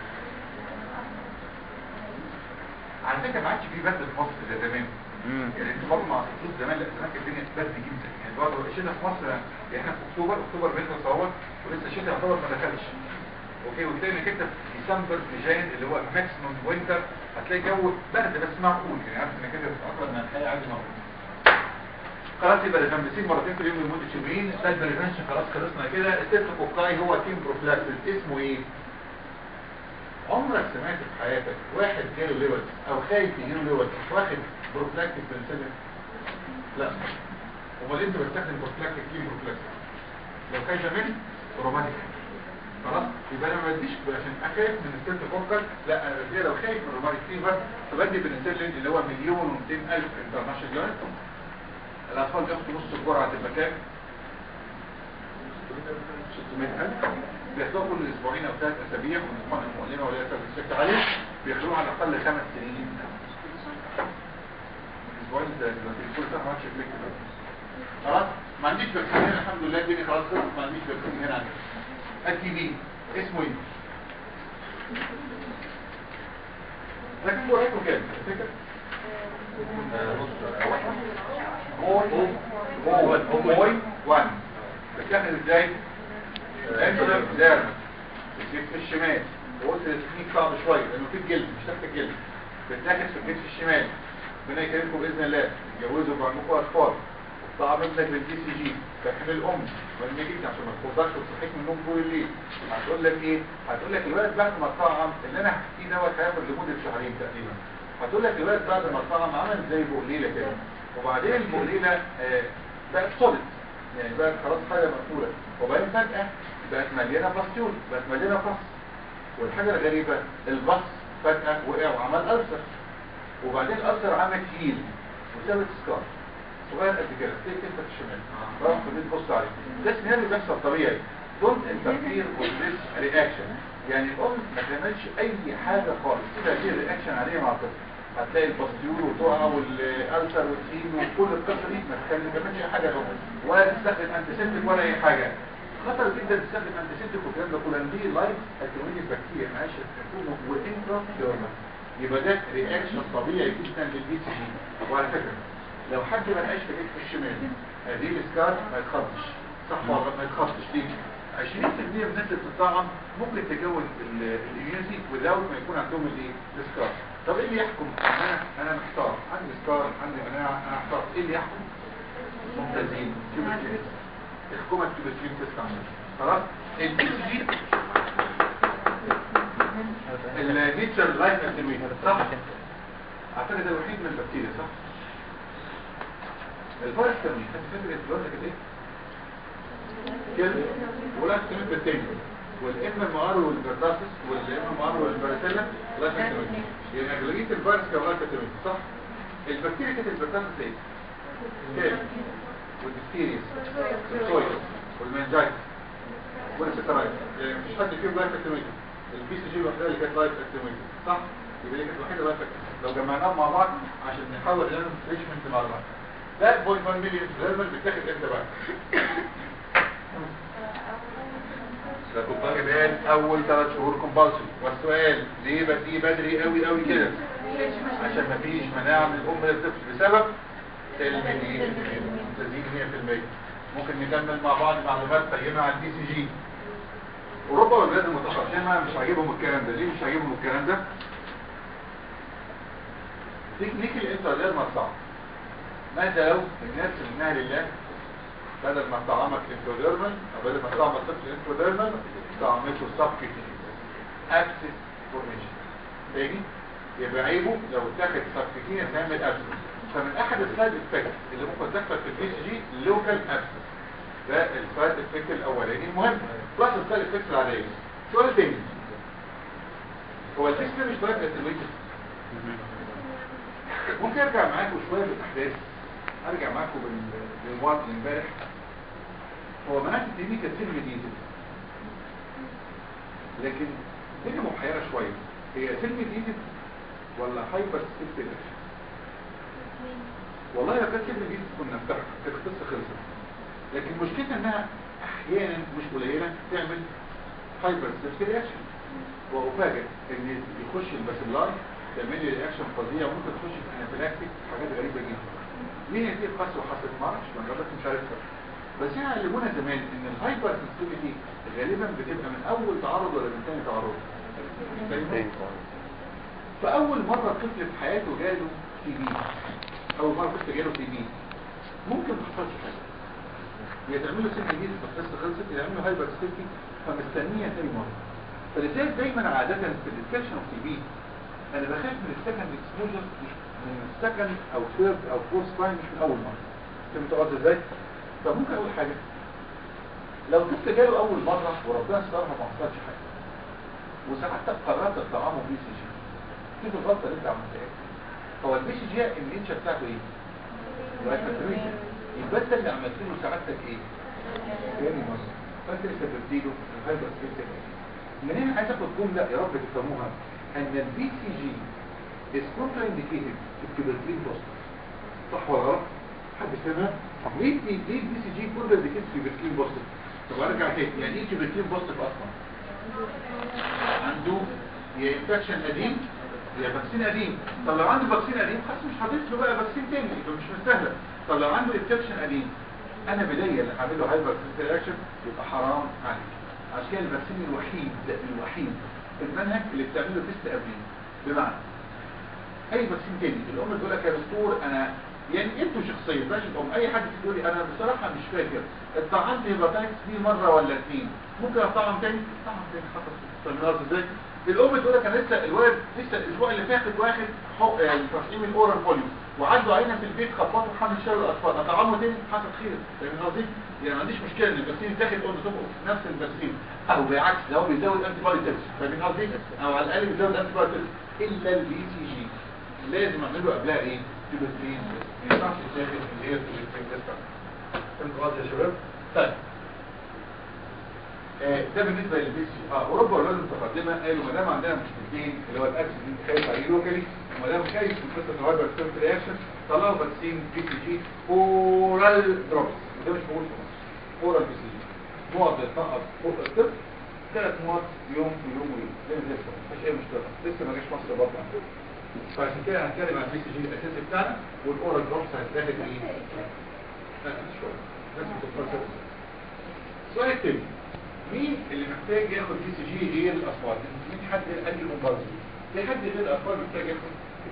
على فكرة ما عادش في برد في مصر زي زمان يعني انت برضه مع خطوط زمان لا زمان كانت الدنيا برد جدا يعني برضه الشتاء في مصر يعني احنا في اكتوبر اكتوبر بيخلص اهوت ولسه الشتاء يعتبر ما دخلش اوكي وبالتالي انك انت في ديسمبر في جان اللي هو ماكسيموم وينتر هتلاقي جو برد بس معقول يعني عارف انك انت بتتاقلم مع الحياه عادي معقول خلاص يبقى الريفامبسين مرتين في اليوم لمده يومين الثالث بريفنشن خلاص خلصنا كده السيرتوكوكاي هو تيم بروفلاكسس اسمه ايه؟ عمرك سمعت في حياتك واحد جاله ليفل او خايف يجيله ليفل واخد بروفلاكتيك بنسلين لا امال انت بتستخدم بروفلاكتيك كيم بروفلاكتيك لو خايفه من روماتيك خلاص يبقى انا ما بديش عشان اخاف من السيرتوكوكال لا انا بدي لو خايف من الروماتيك فيفر فبدي بنسلين اللي هو مليون و200 الف انترناشونال يونت الاطفال بياخدوا نص الجرعه تبقى كام 600000 بياخدوها كل اسبوعين او ثلاث اسابيع ونسمع المؤلمه ولا تفكت عليه بياخدوها على الاقل خمس سنين اسبوعين ده كل سنه ما عادش يفلك كده خلاص ما عنديش فاكسين هنا الحمد لله الدنيا خلاص خلصت ما عنديش فاكسين هنا عندي التي بي اسمه ايه؟ لكن جرعته كام؟ تفتكر؟ موي موي 1 بتاخد ازاي؟ انتر ديرم الجلد في الشمال وقلت التكنيك صعب شويه لانه في الجلد مش تحت الجلد بتاخد في الجلد في الشمال ربنا يكرمكم باذن الله تتجوزوا وعندكم اطفال طعم ابنك بالدي سي جي تحمل الام مهم جدا عشان ما تفضلش وتصحيك من النوم طول الليل هتقول لك ايه؟ هتقول لك الولد بعد ما اتطعم اللي انا هحكيه دوت هياخد لمده شهرين تقريبا هتقول لك الولد بعد ما اتطعم عمل زي بقليله كده وبعدين البقليله آه بقت صلت يعني بقت خلاص حاجه مقفوله وبعدين فجاه بقت مليانه باستيول بقت مليانه فص والحاجه الغريبه البص فجاه وقع وعمل ألسر وبعدين الألسر عمل هيل وسابت سكار صغير قد كده تلاقيك انت في الشمال راح في البيت بص عليه ده سيناريو بيحصل طبيعي دونت انترفير with this reaction يعني الام ما تعملش اي حاجه خالص كده دي رياكشن عليه مع الطفل هتلاقي الباستيول وتقع والالسر والتين وكل القصه دي ما تخلي- ما تعملش اي حاجه خالص ولا تستخدم انتيسيبتيك ولا اي حاجه خطر جدا تستخدم انتيسيبتيك والكلام ده كله لان دي لايف اكتيفيتي بكتيريا معاش تكون وانترا ديورمال يبقى ده رياكشن طبيعي جدا للبي سي جي وعلى فكره لو حد ما لقاش في ايده الشمال هذه السكار ما يتخضش صح ولا ما يتخضش ليه 20% من الناس اللي بتطعم ممكن تجوز الاميونيتي without ما يكون عندهم الايه السكار طب ايه اللي يحكم انا انا محتار عندي سكار عندي مناعه انا محتار ايه اللي يحكم ممتازين كيوبرتين الحكومه كيوبرتين تسمع خلاص البي سي جي النيتشر لايف اتنويتر صح اعتقد ده الوحيد من البكتيريا صح الفيروس كان مين كانت فاكر الفلوزه كانت ايه كده ولا تسميه بالتاني والام ام ار والبرتاسس والام ام ار والباراسيلا لا تسميه يعني اغلبيه الفيروس كان لا تسميه صح البكتيريا كانت البرتاسس ايه كده والديفتيريا والسويس والمنجايتس والسكرايت يعني مفيش حد فيهم لايف اكتيميتي البي سي جي الوحيده اللي كانت لايف اكتيميتي صح يبقى دي كانت الوحيده لايف اكتيميتي لو جمعناهم مع بعض عشان نحاول نعمل ريشمنت مع بعض ده 0.1 مليون دايما بتاخد امتى بقى ده كنت طالب قال اول ثلاث شهور كومبالسي والسؤال ليه بدي بدري قوي قوي كده عشان مفيش مناعه من الام للطفل بسبب المليون تزيد 100% ممكن نكمل مع بعض معلومات قيمه عن الدي سي جي اوروبا والبلاد المتقدمه مش عاجبهم الكلام ده ليه مش عاجبهم الكلام ده تكنيك الانترنال صعب ماذا لو الناس منها لله بدل ما طعمك انتروديرمال او بدل ما طعم الطفل انتروديرمال طعمته سب كتير ابسس فورميشن تاني يبقى عيبه لو اتاخد سب كتير هيعمل ابسس فمن احد السايد افكت اللي ممكن تحصل في البي سي جي لوكال ابسس ده السايد افكت الاولاني المهم بلس السايد افكت العاديه سؤال تاني هو البي سي مش ضايق اتلويتد ممكن ارجع معاكم شويه بالاحداث ارجع معاكم بالوقت امبارح هو مناعه التنين كانت سيل ميديتد لكن الدنيا محيره شويه هي سيل ميديتد ولا هايبر سيل والله لو كانت سيل ميديتد كنا نفتحها كانت القصه خلصت لكن مشكلتها انها احيانا مش قليله تعمل هايبر سيل رياكشن وافاجئ ان يخش الباسيلار تعمل لي رياكشن فظيع ممكن تخش في انافيلاكتيك حاجات غريبه جدا ليه دي القسوه حصلت ما اعرفش ما جربت مش عارفها بس هنا علمونا زمان ان الهايبر سنسيتيفيتي غالبا بتبقى من اول تعرض ولا من ثاني تعرض فاول مره طفل في حياته جاله تي بي اول مره طفل جاله تي بي ممكن ما حصلش حاجه يتعملوا سن جديد القصه خلصت يعملوا هايبر سنسيتيفيتي فمستنيه ثاني مره فلذلك دايما عاده في الانفكشن اوف تي بي انا بخاف من السكند اكسبوجر مش من السكند او ثيرد او فورث تايم مش من اول مره فهمت قصدي ازاي طب ممكن اقول حاجه لو طفل جاله اول مره وربنا سترها ما حصلش حاجه وساعتها قررت تطعمه بي سي جي دي الغلطه اللي انت عملتها ايه هو البي سي جي الانشا بتاعته ايه رايفاتريشن يبقى انت اللي عملت له سعادتك ايه تاني مصر فانت اللي سببت له الهايبر سكيبتك من هنا عايز اخد جمله يا رب تفهموها ان البي سي جي is contraindicated في الكبرتين بوست صح ولا غلط؟ حد فاهمها؟ ليه ليه البي سي جي contraindicated في الكبرتين بوست؟ طب ارجع تاني يعني ايه كبرتين بوست اصلا؟ عنده يا انفكشن قديم يا فاكسين قديم طب لو عنده فاكسين قديم خلاص مش هضيف له بقى فاكسين تاني يبقى مش مستاهله طب لو عنده انفكشن قديم انا بدايه اللي هعمل له هايبر رياكشن يبقى حرام عليك عشان كده الفاكسين الوحيد الوحيد في المنهج اللي بتعمله تيست قبلين بمعنى اي فاكسين تاني الام تقول لك يا دكتور انا يعني انتوا شخصيا ماشي الام اي حد تقول لي انا بصراحه مش فاكر اتطعمت هيباتايتس بي مره ولا اثنين ممكن اطعم تاني اطعم تاني خطر فاهم ازاي الام تقول لك انا لسه الولد لسه الاسبوع اللي فات واخد حق تطعيم الاورال بوليو وعنده عينه في البيت خبطه حمل شلل الاطفال اطعمه تاني حصل خير فاهم قصدي يعني ما عنديش مشكله ان الفاكسين يتاخد اون توب نفس الفاكسين او بالعكس ده هو بيزود انتي بودي تيست فاهم قصدي او على الاقل بيزود انتي بودي تيست الا البي سي جي لازم اعمل له قبلها ايه تبتين ما ينفعش يتاخد اللي هي التبتين تيست فهمت قصدي يا شباب طيب آه، ده بالنسبه للبي سي اه اوروبا والدول المتقدمه قالوا ما دام عندنا مشكلتين اللي هو الاكس اللي انت خايف عليه لوكالي وما دام خايف من قصه الهايبر ستيم رياكشن طلعوا فاكسين بي سي جي اورال دروبس ده مش موجود في مصر اورال بي سي جي نقط يتنقط فوق الطفل ثلاث نقط يوم ويوم ويوم زي ما لسه مفيش اي مشكله لسه ما جاش مصر برضه فعشان كده هنتكلم عن البي سي جي الاساسي بتاعنا والاورال دروبس هتتاخد ايه؟ شويه لازم تتفصل السؤال التاني مين اللي محتاج ياخد بي سي جي غير الاطفال مين حد قال لي مبارزه في حد غير الاطفال محتاج ياخد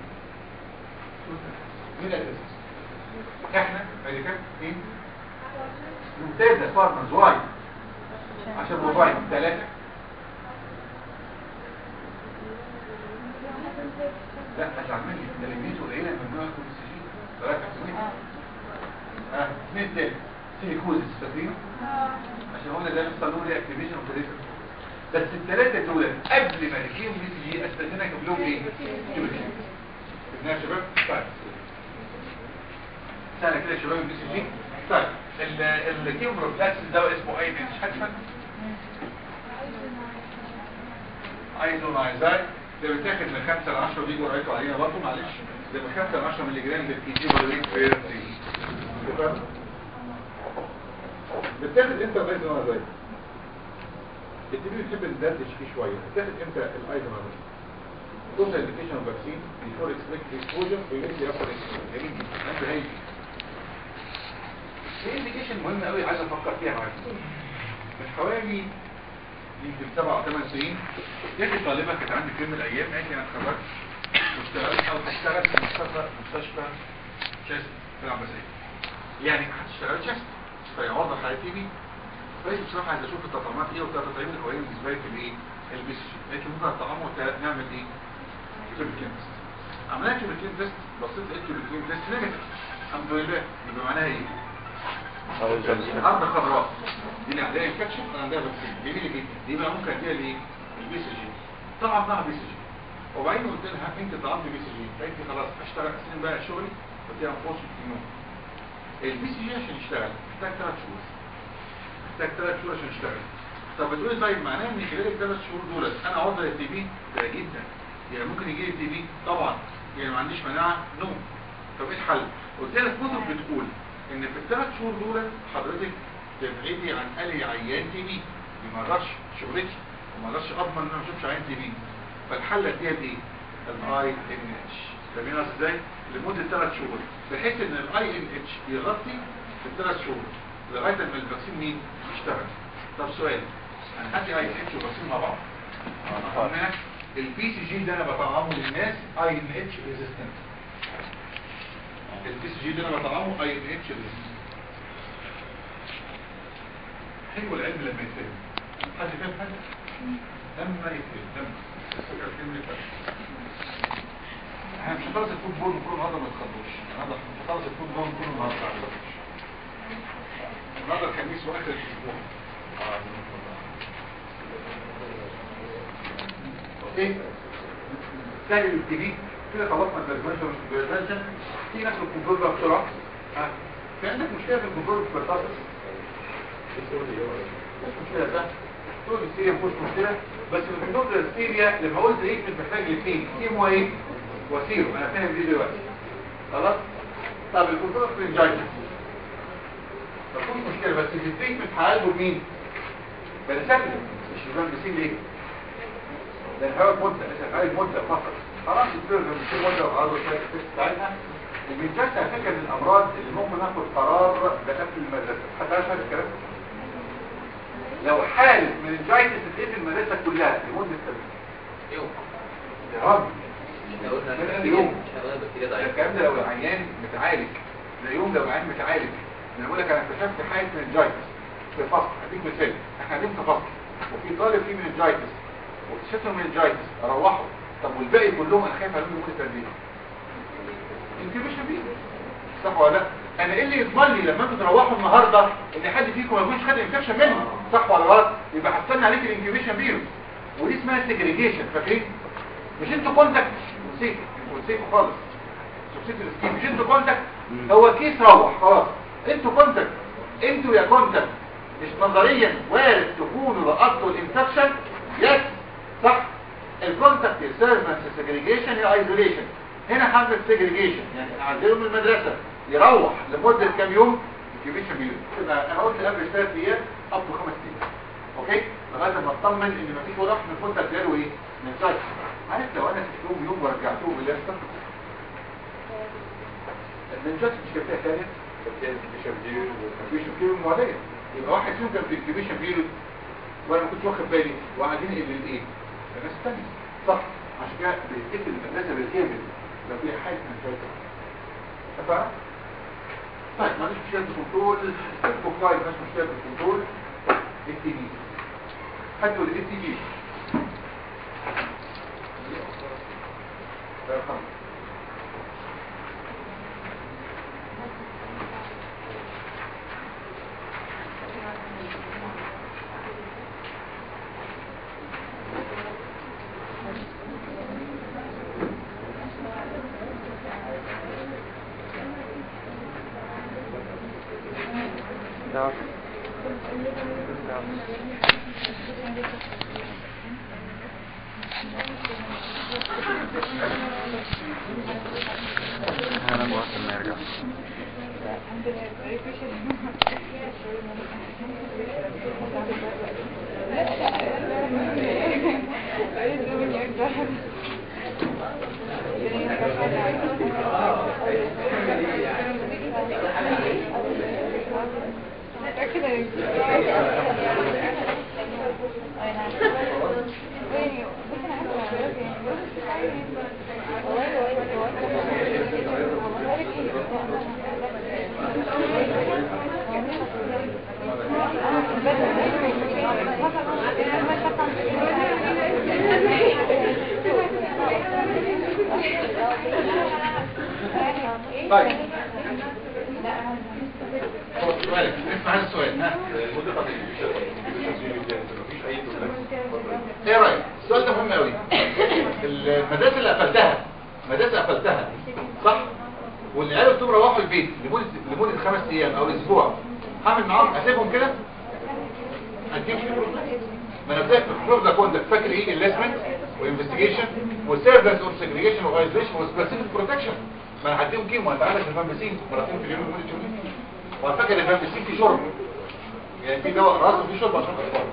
مين الاساس احنا ميديكال ايه ممتازه فارمرز واي عشان موبايل ثلاثه لا هتعمل لي ده لميته قليله من نوع كل سي جي ثلاثه اه اثنين تاني سيليكوزيس فاكرين عشان هو ده بيحصل له اكتيفيشن اوبريشن بس الثلاثه دول قبل ما نجيهم بي سي جي استاذنك اجيب لهم ايه؟ كيميكال يا شباب طيب سهله كده يا شباب البي سي جي طيب الكيمبروفلاكس ده اسمه ايه مش حاجه فاكره ايزونايزاي ده بيتاخد من 5 ل 10 دي قريته علينا برضه معلش ده من 5 ل 10 مللي جرام بالكي جي ولا في بتاخد امتى الايزونايزاي التبي بتحب ندردش فيه شويه بتاخد امتى الايزونايزاي توصل انديكيشن اوف فاكسين بيفور اكسبكت اكسبوجر ويمشي ابر جميل جدا انت هاي في انديكيشن مهم قوي عايز افكر فيها معاك من حوالي يمكن سبع او ثمان سنين جت طالبه كانت عندي في يوم من الايام قالت لي انا اتخرجت واشتغلت او تشتغل في مستشفى مستشفى شيست في العباسيه يعني هتشتغل شيست فهي واضح على تي في فقلت بصراحه عايز اشوف التطعيمات ايه والتطعيم الاولاني بالنسبه لي في الايه البي سي جي قالت لي ممكن التطعيم نعمل ايه تيوبيكين تيست عملنا تيوبيكين تيست بصيت لقيت تيوبيكين تيست نيجاتيف الحمد لله يبقى معناها ايه الارض خضراء دي اللي عندها انفكشن عندها فاكسين جميله جدا دي بقى ممكن اديها لايه البي سي جي طبعا معاها بي سي جي وبعدين قلت لها انت طلبت بي سي جي قالت لي خلاص هشتغل اسنان بقى شغلي قلت لها فوش الكيمون البي سي جي عشان يشتغل محتاج ثلاث شهور محتاج ثلاث شهور عشان يشتغل طب بتقولي طيب معناه ان خلال الثلاث شهور دول انا عرضه للتي بي ده جدا يعني ممكن يجي لي تي بي طبعا يعني ما عنديش مناعه نو طب ايه الحل قلت لها الكتب بتقول ان في الثلاث شهور دول حضرتك تبعدي عن اي عيان تي بي ما اقدرش شغلتي وما اقدرش اضمن ان انا ما اشوفش عيان تي بي فالحل اديها بايه الاي ان اتش فاهمين قصدي ازاي لمده ثلاث شهور بحيث ان الاي ان اتش يغطي في الثلاث شهور لغايه ما الفاكسين مين يشتغل طب سؤال انا هدي اي ان اتش وفاكسين مع بعض قلنا البي سي جي ده انا بطعمه للناس اي ان اتش ريزيستنت البي سي جي ده انا بطعمه اي ان اتش ريزيستنت حلو العلم لما يتفهم حد فاهم حاجه لما يتفهم لما الفكره الكلمه يتفهم احنا مش هنخلص الفوت بول كل النهارده ما تخلوش النهارده مش هنخلص الفوت بول كل النهارده ما تخلوش النهارده الخميس واخر الاسبوع اوكي سهل التي كده خلصنا البرزنتيشن والبرزنتيشن في ناس الكنترول بقى بسرعه ها في عندك مشكله في الكنترول في البرتاسس مش مشكله ده تقول السيريا مفيش مشكله بس في الكنترول السيريا لما قلت ايه مش محتاج الاثنين كيم وايه وسيرو انا فاهم دي دلوقتي خلاص طب الكنترول في الجاينت مفيش مشكله بس في التريتمنت هقلبه لمين؟ بنسلم مش يبان بسين ليه؟ ده الهواء مدة الهواء مدة فقط خلاص يصير لما يصير مدة وعرضوا شوية التست بتاعتها البنجات على فكرة من الأمراض اللي ممكن ناخد قرار بقفل المدرسة حتى عارف هذا الكلام لو حالة من الجايتس تقفل المدرسة كلها لمدة سنة يوم يا رب احنا قلنا من إن اليوم. احنا قلنا البكتيريا ده ضعيفة الكلام ده لو العيان متعالج ده يوم لو العيان متعالج انا بقول لك انا اكتشفت حالة من الجايتس في فصل هديك مثال احنا قاعدين في فصل وفي طالب فيه من الجايتس واكتشفنا من الجايتس روحوا طب والباقي كلهم انا خايف عليهم يموتوا تدريب انكيبيشن بيه صح ولا لا انا ايه اللي يضمن لي لما انتوا تروحوا النهارده ان حد فيكم ما يكونش خد انفكشن مني صح ولا غلط يبقى هستنى عليك الانكيبيشن بيرو ودي اسمها سيجريجيشن فاكرين مش انتوا كونتاكت نسيت انتوا نسيتوا خالص نسيت السكيم مش انتوا كونتاكت هو كيس روح خلاص انتوا كونتاكت انتوا يا كونتاكت مش نظريا وارد تكونوا لقطوا الانفكشن يس صح الكونتاكت سيرفنس سيجريجيشن هي ايزوليشن هنا حصل سيجريجيشن يعني اعزله من المدرسه يروح لمده كام يوم انكيبيشن بيريود يبقى انا قلت قبل ثلاث ايام اب تو خمس ايام اوكي لغايه ما اطمن ان مفيش وضح من الكونتاكت جاله ايه من سايت عارف لو انا سبتهم يوم ورجعتهم اللي يحصل المنجات مش كان فيها ثانيه كان فيها انكيبيشن بيريود وانكيبيشن بيريود معديه يبقى واحد فيهم كان في انكيبيشن بيريود وانا ما كنتش واخد بالي وقاعدين نقل الايه الناس الثانيه صح عشان كده بيتقفل المدرسه بالكامل لو في حاجه من فاتت اتفقنا طيب ما عنديش مشكله في الكنترول ستيب ما عنديش مشكله في الكنترول التي بي هاتوا الاي تي بي الله يرحمه نعم انا موافق ما يرجع طيب هو سؤالك اسمع هذا السؤال ها ايه رايك السؤال ده مهم قوي المدارس اللي قفلتها المدارس اللي قفلتها صح واللي قالوا انتم روحوا البيت لمده لمده خمس ايام او اسبوع هعمل معاهم اسيبهم كده هديهم ما انا بدات بالحروف ده كنت فاكر ايه الليسمنت وانفستيجيشن وسيرفنس اور سيجريجيشن وايزوليشن وسبيسيفيك بروتكشن ما انا هديهم كيمو انت عارف الفامبسين مرتين في اليوم لمده يومين وانا فاكر الفامبسين في شرب يعني في دواء راس وفي شرب عشان الاطفال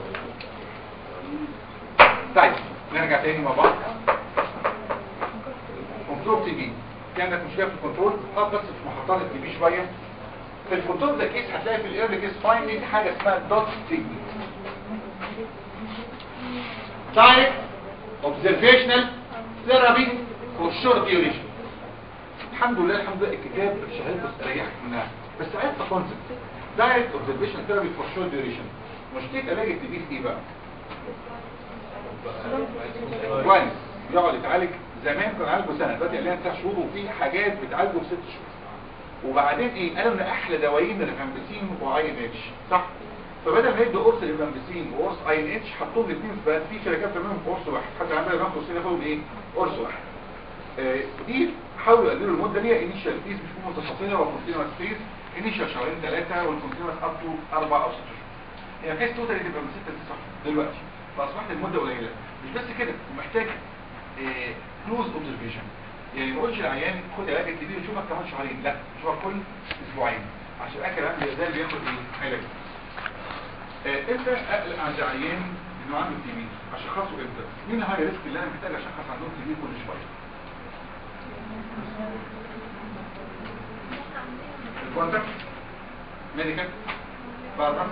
طيب نرجع تاني مع بعض كنترول تي بي في عندك مشكله في الكنترول اه بس في محطات التي بي شويه في الكنترول ده كيس هتلاقي في الايرلي كيس فايندينج حاجه اسمها دوت تكنيك دايركت اوبزرفيشنال ثيرابي فور شورت ديوريشن الحمد لله الحمد لله الكتاب شغال بس ريحت منها بس عرفت كونسبت دايركت اوبزرفيشنال ثيرابي فور شورت ديوريشن مشكله علاج التي بي ايه بقى كويس يقعد يتعالج زمان كان عالجه سنه دلوقتي قال لنا تسع شهور وفي حاجات بتعالجه في ست شهور وبعدين ايه قالوا ان احلى دوايين الريفامبسين واي ان اتش صح فبدل ما يدوا قرص الريفامبسين وقرص اي ان اتش حطوهم الاثنين في في شركات بتعملهم قرص واحد حتى عمال ياخدوا قرصين ياخدوا ايه قرص واحد آه دي حاولوا يقللوا المده ليها انيشال فيز مش متخصصه وكونتينوس فيز انيشال شهرين ثلاثه والكونتينوس اب تو اربع او ست شهور هي كيس توتال تبقى من 6 ل 9 دلوقتي فاصبحت المده قليله مش بس كده محتاج كلوز اوبزرفيشن يعني ما اقولش العيان خد علاج الكبير وشوفك كمان شهرين لا شوفك كل اسبوعين عشان اكل عندي ده بياخد ايه علاج آه، امتى اقلق عند عيان انه عنده تي بي اشخصه امتى مين الهاي ريسك اللي انا محتاج اشخص عندهم تي بي كل شويه الكونتاكت ميديكال بارا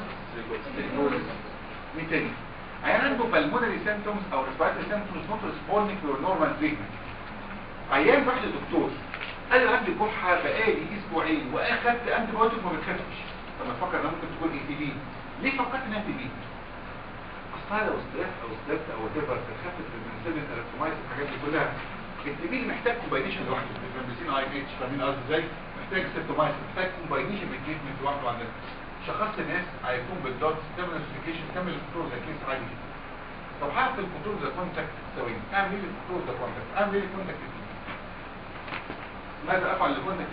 مين تاني عيان عنده بالمونري سيمتومز او ريسبيراتوري سيمتومز نوت ريسبوندينج تو نورمال تريتمنت عيان راح للدكتور قال لي عندي كحه بقالي اسبوعين واخدت انتي بايوتيك ما بتخفش طب ما افكر انها ممكن تكون اي تي بي ليه فكرت انها تي بي اصلا لو استريح او استريحت او تبر تخفف البنسلين الكترومايز الحاجات دي كلها التي بي محتاج كومباينيشن لوحده البنسلين اي اتش فاهمين قصدي ازاي محتاج سيتومايز محتاج كومباينيشن من تريتمنت لوحده عندنا شخصت ناس هيكون بالدوت تعمل نوتيفيكيشن تعمل الكنترول ذا كيس عادي جدا طب هعمل الكنترول ذا كونتاكت ثواني اعمل ايه الكنترول ذا كونتاكت اعمل ايه الكونتاكت ماذا افعل لكونتاكت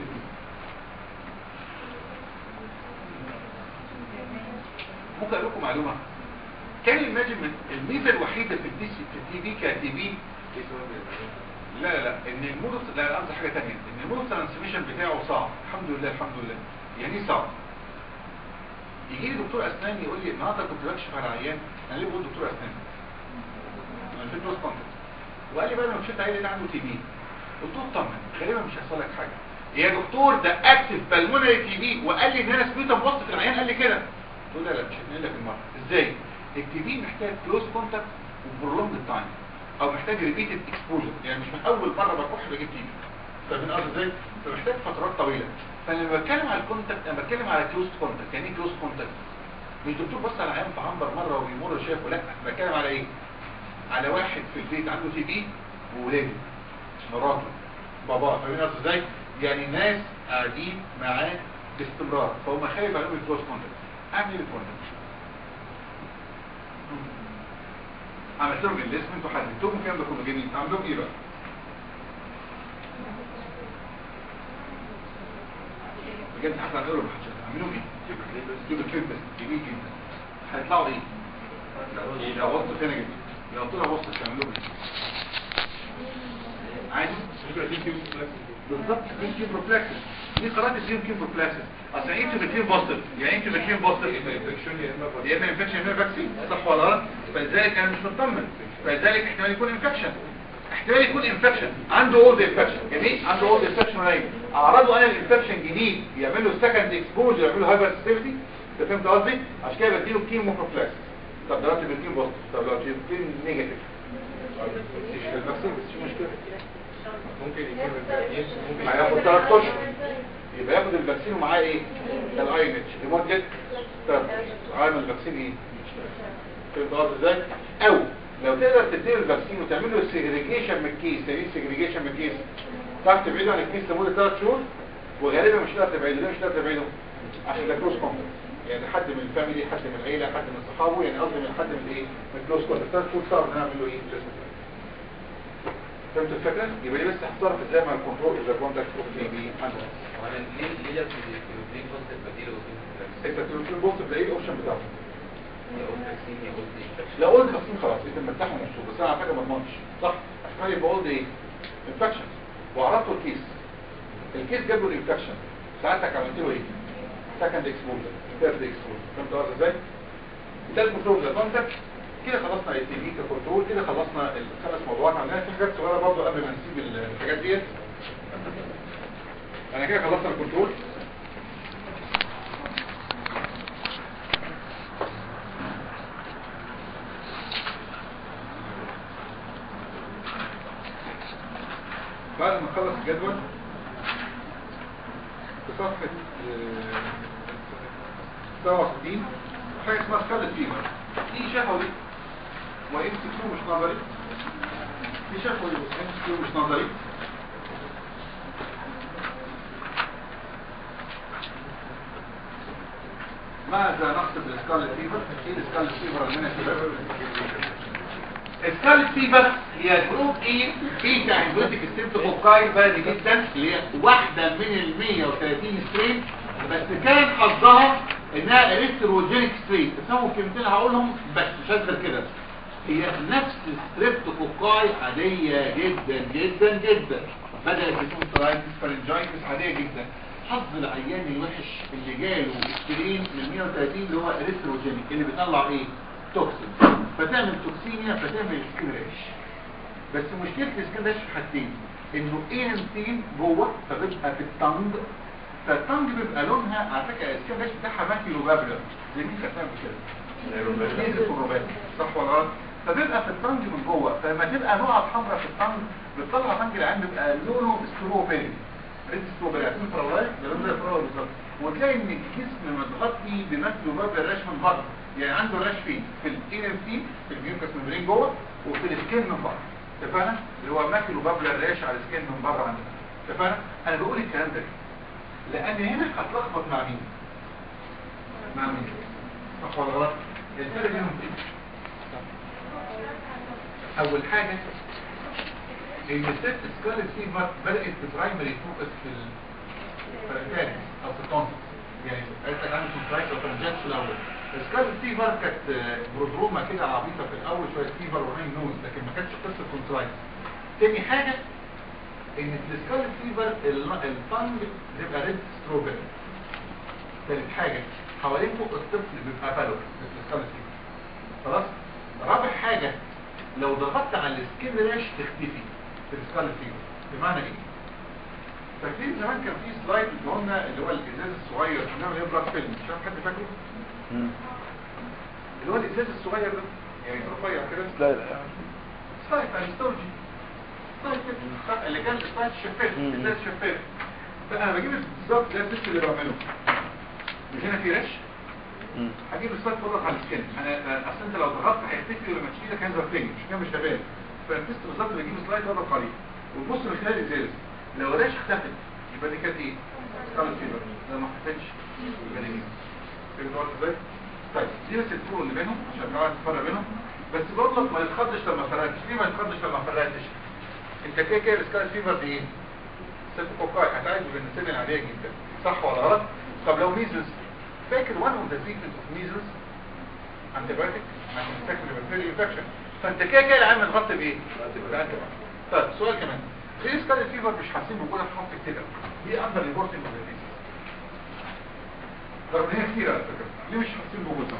ممكن اقول لكم معلومه كان الماجمنت الميزه الوحيده في الدي في التي بي كتي بي لا لا لا ان المودو لا قصدي حاجه ثانيه ان المودو ترانسميشن بتاعه صعب الحمد لله الحمد لله يعني ايه صعب يجي لي دكتور اسنان يقول لي النهارده كنت بكشف على عيان انا ليه بقول دكتور اسنان انا في كلوز كونتاكت وقال لي بقى انا كشفت عيان عنده تي بي قلت له اطمن غالبا مش هيحصل لك حاجه يا دكتور ده اكتف بالمونري تي بي وقال لي ان انا سبيوتم بوست في العيان قال لي كده قلت له لا لا مش هتنقل لك المره ازاي التي بي محتاج كلوز كونتاكت وبرولونج تايم او محتاج ريبيتد اكسبوجر يعني مش من اول مره بكح بجيب تي بي فاهمين قصدي ازاي فمحتاج فترات طويله فلما بتكلم على الكونتاكت انا بتكلم على كلوز كونتاكت يعني ايه كلوز كونتاكت مش دكتور بص على عيان في عنبر مره وبيمر شافه لا بتكلم على ايه على واحد في البيت عنده تي بي وولاده مراته باباه فاهمين قصدي ازاي يعني ناس قاعدين معاه باستمرار فهو خايف عليهم الكلوز كونتاكت اعمل ايه الكونتاكت عملت لهم الاسم انتوا حددتهم كام ده كله جميل اعمل لهم ايه بقى بجد حتى هنقول لهم هعملوا ايه جيب الكليب بس جميل جدا هيطلعوا ايه لو وسط هنا جدا لو طلع وسط تعملوا ايه عادي بالظبط دي كيمبروفلاكسس دي قرارات الدين كيمبروفلاكسس اصل ايه تبتين بوستر يعني انت تبتين بوستر يا اما انفكشن يا اما فاكسين صح ولا غلط فلذلك انا مش مطمن فلذلك احتمال يكون انفكشن احتمال يكون انفكشن عنده اولد انفكشن جميل عنده اولد انفكشن قليل اعرضه انا الانفكشن جديد يعمل له سكند اكسبوجر يعمل له هايبر سيفتي انت فهمت قصدي عشان كده بديله كيموبروفلاكسس طب دلوقتي بديله بوستر طب لو جبتين نيجاتيف الفاكسين بس مش مشكله ممكن يكون ممكن هياخد ثلاث اشهر يبقى ياخد الفاكسين ومعاه ايه الاي اتش لمده ثلاث اشهر عامل الفاكسين ايه فهمت قصدي ازاي او لو تقدر تديله الفاكسين وتعمل له سيجريجيشن من الكيس يعني ايه سيجريجيشن من الكيس تعرف تبعده عن الكيس لمده ثلاث شهور وغالبا مش هتقدر تبعده ليه مش هتقدر تبعده عشان ده كلوز كونتاكت يعني حد من الفاميلي حد من العيله حد من صحابه يعني قصدي من حد من ايه من كلوز كونتاكت ثلاث شهور صعب ان انا اعمل له ايه لازم فهمت الفكره يبقى دي بس هتصرف ازاي مع الكنترول اذا كونتاكت اوف تي بي عندك وانا ليه ليه في الكلوبين بوست بديله انت تقول بص تلاقي الاوبشن بتاعته يقول فاكسين يقول انفكشن لو قلت خاصين خلاص انت مرتاح ومبسوط بس انا على فكره ما اضمنش صح احتمال يبقى قلت ايه انفكشن وعرضته الكيس الكيس جاب له الانفكشن ساعتك عملت له ايه سكند اكسبوجر ثيرد اكسبوجر فهمت قصدي ازاي ده الكنترول ده كونتاكت كده خلصنا التي بي ككنترول كده خلصنا الخمس موضوعات عندنا في حاجات صغيره برضه قبل ما نسيب الحاجات ديت انا كده خلصنا الكنترول بعد ما نخلص الجدول في صفحة آه، 67 حاجة اسمها سكالة فيبر دي شفوي وام سي كيو مش نظري دي شفوي وام سي كيو مش نظري ماذا نقصد بالسكالة فيبر؟ ايه السكالة فيبر عندنا يا شباب؟ السكالة فيبر هي جروب ايه بيتا هيدروتيك ستريبتوكوكاي بلدي جدا اللي هي واحدة من ال 130 سترين بس كان حظها انها الكتروجينيك سترين اسمهم كلمتين هقولهم بس مش هزر كده هي نفس ستريبتوكوكاي عادية جدا جدا جدا بدأت تكون ترايتس فارنجايتس عادية جدا حظ العيان الوحش اللي جاله سترين من 130 اللي هو الكتروجينيك اللي بيطلع ايه توكسين فتعمل توكسينيا فتعمل سكين ريش بس مشكلة السكين ريش في حاجتين انه ايه انتين جوه فبيبقى في التنج فالتنج بيبقى لونها على فكرة السكين ريش بتاعها ماكيلو بابلر زي مين خدتها قبل كده ليزر كروبات صح ولا غلط فبيبقى في التنج من جوه فلما تبقى نقط حمراء في التنج بتطلع تنج العين بيبقى لونه ستروبيري ريد ستروبيري عارفين الفراولايه ده لون زي الفراوله بالظبط وتلاقي ان الجسم متغطي بماكيلو بابلر ريش من بره يعني عنده راش فين في الانر فين في الميوكس ممبرين جوه وفي السكين من بره اتفقنا اللي هو ماكيلو بابلر راش على السكين من بره عندنا اتفقنا انا بقول الكلام ده ليه؟ لان هنا هتلخبط مع مين مع مين صح ولا غلط الفرق بينهم ايه اول حاجه ان الست سكارلت فيفر بدات ببرايمري فوكس في الفرنتانس او في التونسس يعني قالت لك عندي كونتراكت او فرنجات في الاول السكارلت فيفر كانت برودروما كده عبيطه في الاول شويه فيفر وهاي نوز لكن ما كانتش قصه كونتراكت تاني حاجه ان في السكارلت فيفر الطنج بيبقى ريد ستروبري ثالث حاجه حوالين فوق الطفل بيبقى بالور في السكارلت فيفر خلاص رابع حاجه لو ضغطت على السكين راش تختفي في السكارلت فيفر بمعنى ايه فاكرين زمان كان في سلايد اللي قلنا اللي هو الازاز الصغير كنا بنبرد فيلم مش عارف حد فاكره اللي هو الازاز الصغير ده يعني رفيع كده لا لا سلايد على الستورجي سلايد كده صح؟ اللي كان سلايد شفاف مم. ازاز شفاف فانا بجيب بالظبط ده التست اللي بعمله مش هنا في رش مم. هجيب السلايد فضغط على السكن انا أنا- اصل انت لو ضغطت هيختفي ولما تشيلك هينزل تاني مش كده مش هبان فالتست بالظبط بجيب سلايد فضغط عليه وتبص من خلال الازاز لو الرش اختفت يبقى دي كانت ايه؟ سكالت فيبر لو ما اختفتش يبقى دي مين؟ فهمت قصدي ازاي؟ طيب دي بس الفروق اللي بينهم عشان نعرف نفرق بينهم بس برضك ما يتخضش لما فرقتش ليه ما يتخضش لما فرقتش؟ انت كده كده السكالت فيبر دي ايه؟ سيبوكوكاي هتعالج بالنسبه العاديه جدا صح ولا غلط؟ طب لو ميزلز فاكر one of the treatment of measles antibiotic عشان تاكل البكتيريا انفكشن فانت كده كده العام متغطي بايه؟ بالانتيبيوتيك طيب سؤال كمان في سكالت فيبر مش حاسين بوجودها في خط كتير قوي دي اندر ريبورتنج اوف ديزيز رغم ان هي كتير على فكره ليه مش حاسين بوجودها؟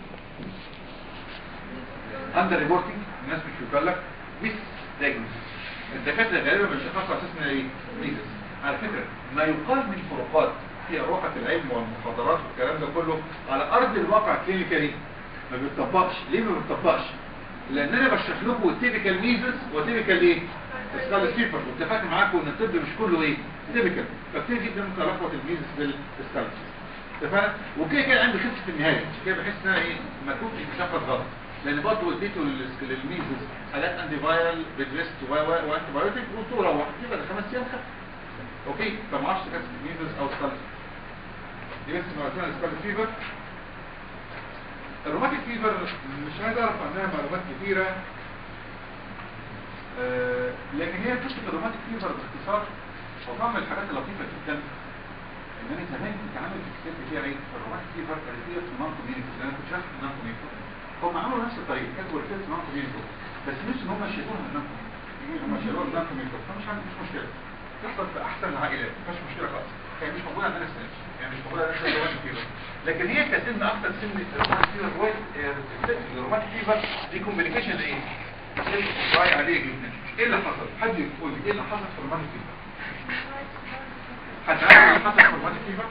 اندر ريبورتنج الناس مش بتبلغ مش دايجنوستس الدكاتره غالبا بيشخصوا على اساس ان ايه؟ ميزز على فكره ما يقال من فروقات في اروحه العلم والمخاطرات والكلام ده كله على ارض الواقع كلينيكالي ما بيطبقش ليه ما بيطبقش؟ لان انا بشرح لكم التيبيكال ميزز وتيبيكال ايه؟ سكال سيفر واتفقت معاكم ان الطب مش كله ايه؟ تيبيكال فكتير جدا ممكن الخبط الميزز بالسكال اتفقنا؟ وكده كده عندي خطه في النهايه عشان كده بحس ان انا ايه؟ ما كنتش مشخص غلط لان برضه اديته للس- للميزز حالات انتي فايرال بدريست و و وانتي بايوتيك وقلت له روح يبقى ده خمس ايام خف اوكي فما اعرفش كانت ميزز او سكال دي بس معلومات السكال فيفر الروماتيك فيفر مش عايز اعرف عنها معلومات كتيره آه، لكن هي قصه الروماتيك فيفر باختصار وطبعا من الحاجات اللطيفه جدا ان انا زمان كنت عامل في الكتاب بتاعي الروماتيك فيفر كانت هي في نون كوميونيتي انا كنت شايف نون كوميونيتي هم عملوا نفس الطريقه كتبوا ريفيرس نون كوميونيتي بس مش ان هم شالوها من نون كوميونيتي هم شالوها من نون كوميونيتي فمش عندي مش مشكله تحصل في احسن العائلات مفيش مشكله خالص هي مش موجوده عندنا السنه يعني مش موجوده عندنا الروماتيك فيفر لكن هي كسن اكتر سن الروماتيك فيفر هو الروماتيك فيفر دي كومبليكيشن ايه؟ راي عليه جدا ايه اللي حصل؟ حد يقول لي ايه اللي حصل في الروماتيك فيفر؟ حد عارف ايه اللي حصل في الروماتيك فيفر؟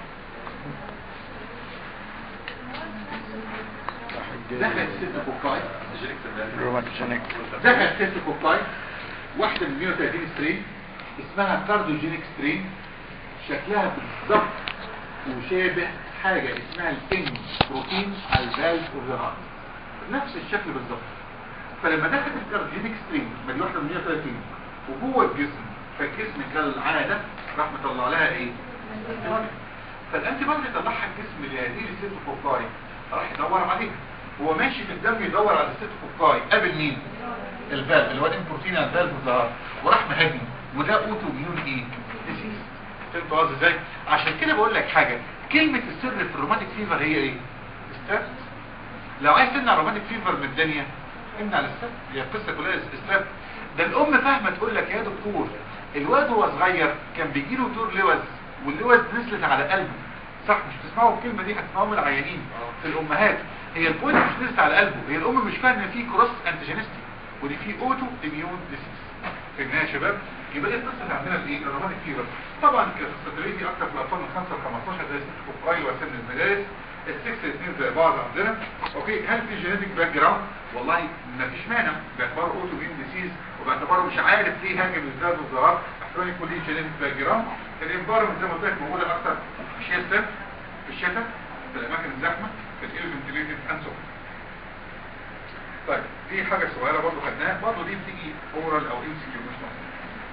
دخلت ست كوكاي روماتيجينيك دخلت ست كوكاي واحدة من 130 سترين اسمها كاردوجينيك سترين شكلها بالظبط مشابه حاجة اسمها الان بروتين على الفالف اوف ذا هارت نفس الشكل بالظبط فلما دخلت الكاردوجينيك سترين ما دي واحدة من 130 وجوه الجسم فالجسم كالعادة راح مطلع لها ايه؟ انتي فالانتي بادي طلعها الجسم لهذه الست كوكاي راح يدور عليها هو ماشي في الدم يدور على الست كوكاي قابل مين؟ الفالف اللي هو الامبروتين على الفالف ظهر وراح مهاجمه وده اوتو ميون ايه؟ ديسيز فهمت قصدي ازاي؟ عشان كده بقول لك حاجه كلمه السر في الروماتيك فيفر هي ايه؟ ستاف لو عايز تمنع روماتيك فيفر من الدنيا امنع الستاف هي القصه كلها ستاف ده الام فاهمه تقول لك يا دكتور الواد وهو صغير كان بيجي له دور لوز واللوز نزلت على قلبه صح مش تسمعوا الكلمه دي هتسمعوها من العيانين في الامهات هي البوينت مش نزلت على قلبه هي الام مش فاهمه ان في كروس انتيجينستي ودي في اوتو اميون ديسيز فهمناها يا شباب يبقى دي القصه اللي عندنا الايه الروماتيك فيفر طبعا الستاتيليتي اكتر في الاطفال من 5 ل 15 زي الكوكاي وسن المدارس السكس الاثنين زي بعض عندنا اوكي هل في جينيتك باك جراوند والله ما فيش مانع باعتباره اوتو اميون ديسيز وباعتباره مش عارف ليه هاجم الزاد والزرار احتمال يكون ليه جينيتك باك جراوند الانفايرمنت زي ما قلت لك موجوده اكتر في الشتاء في الشتاء في الاماكن الزحمه في الفنتليتد اند سو طيب دي حاجة صغيرة برضو خدناها برضو دي بتيجي اورال او ام سي كيو مش مصر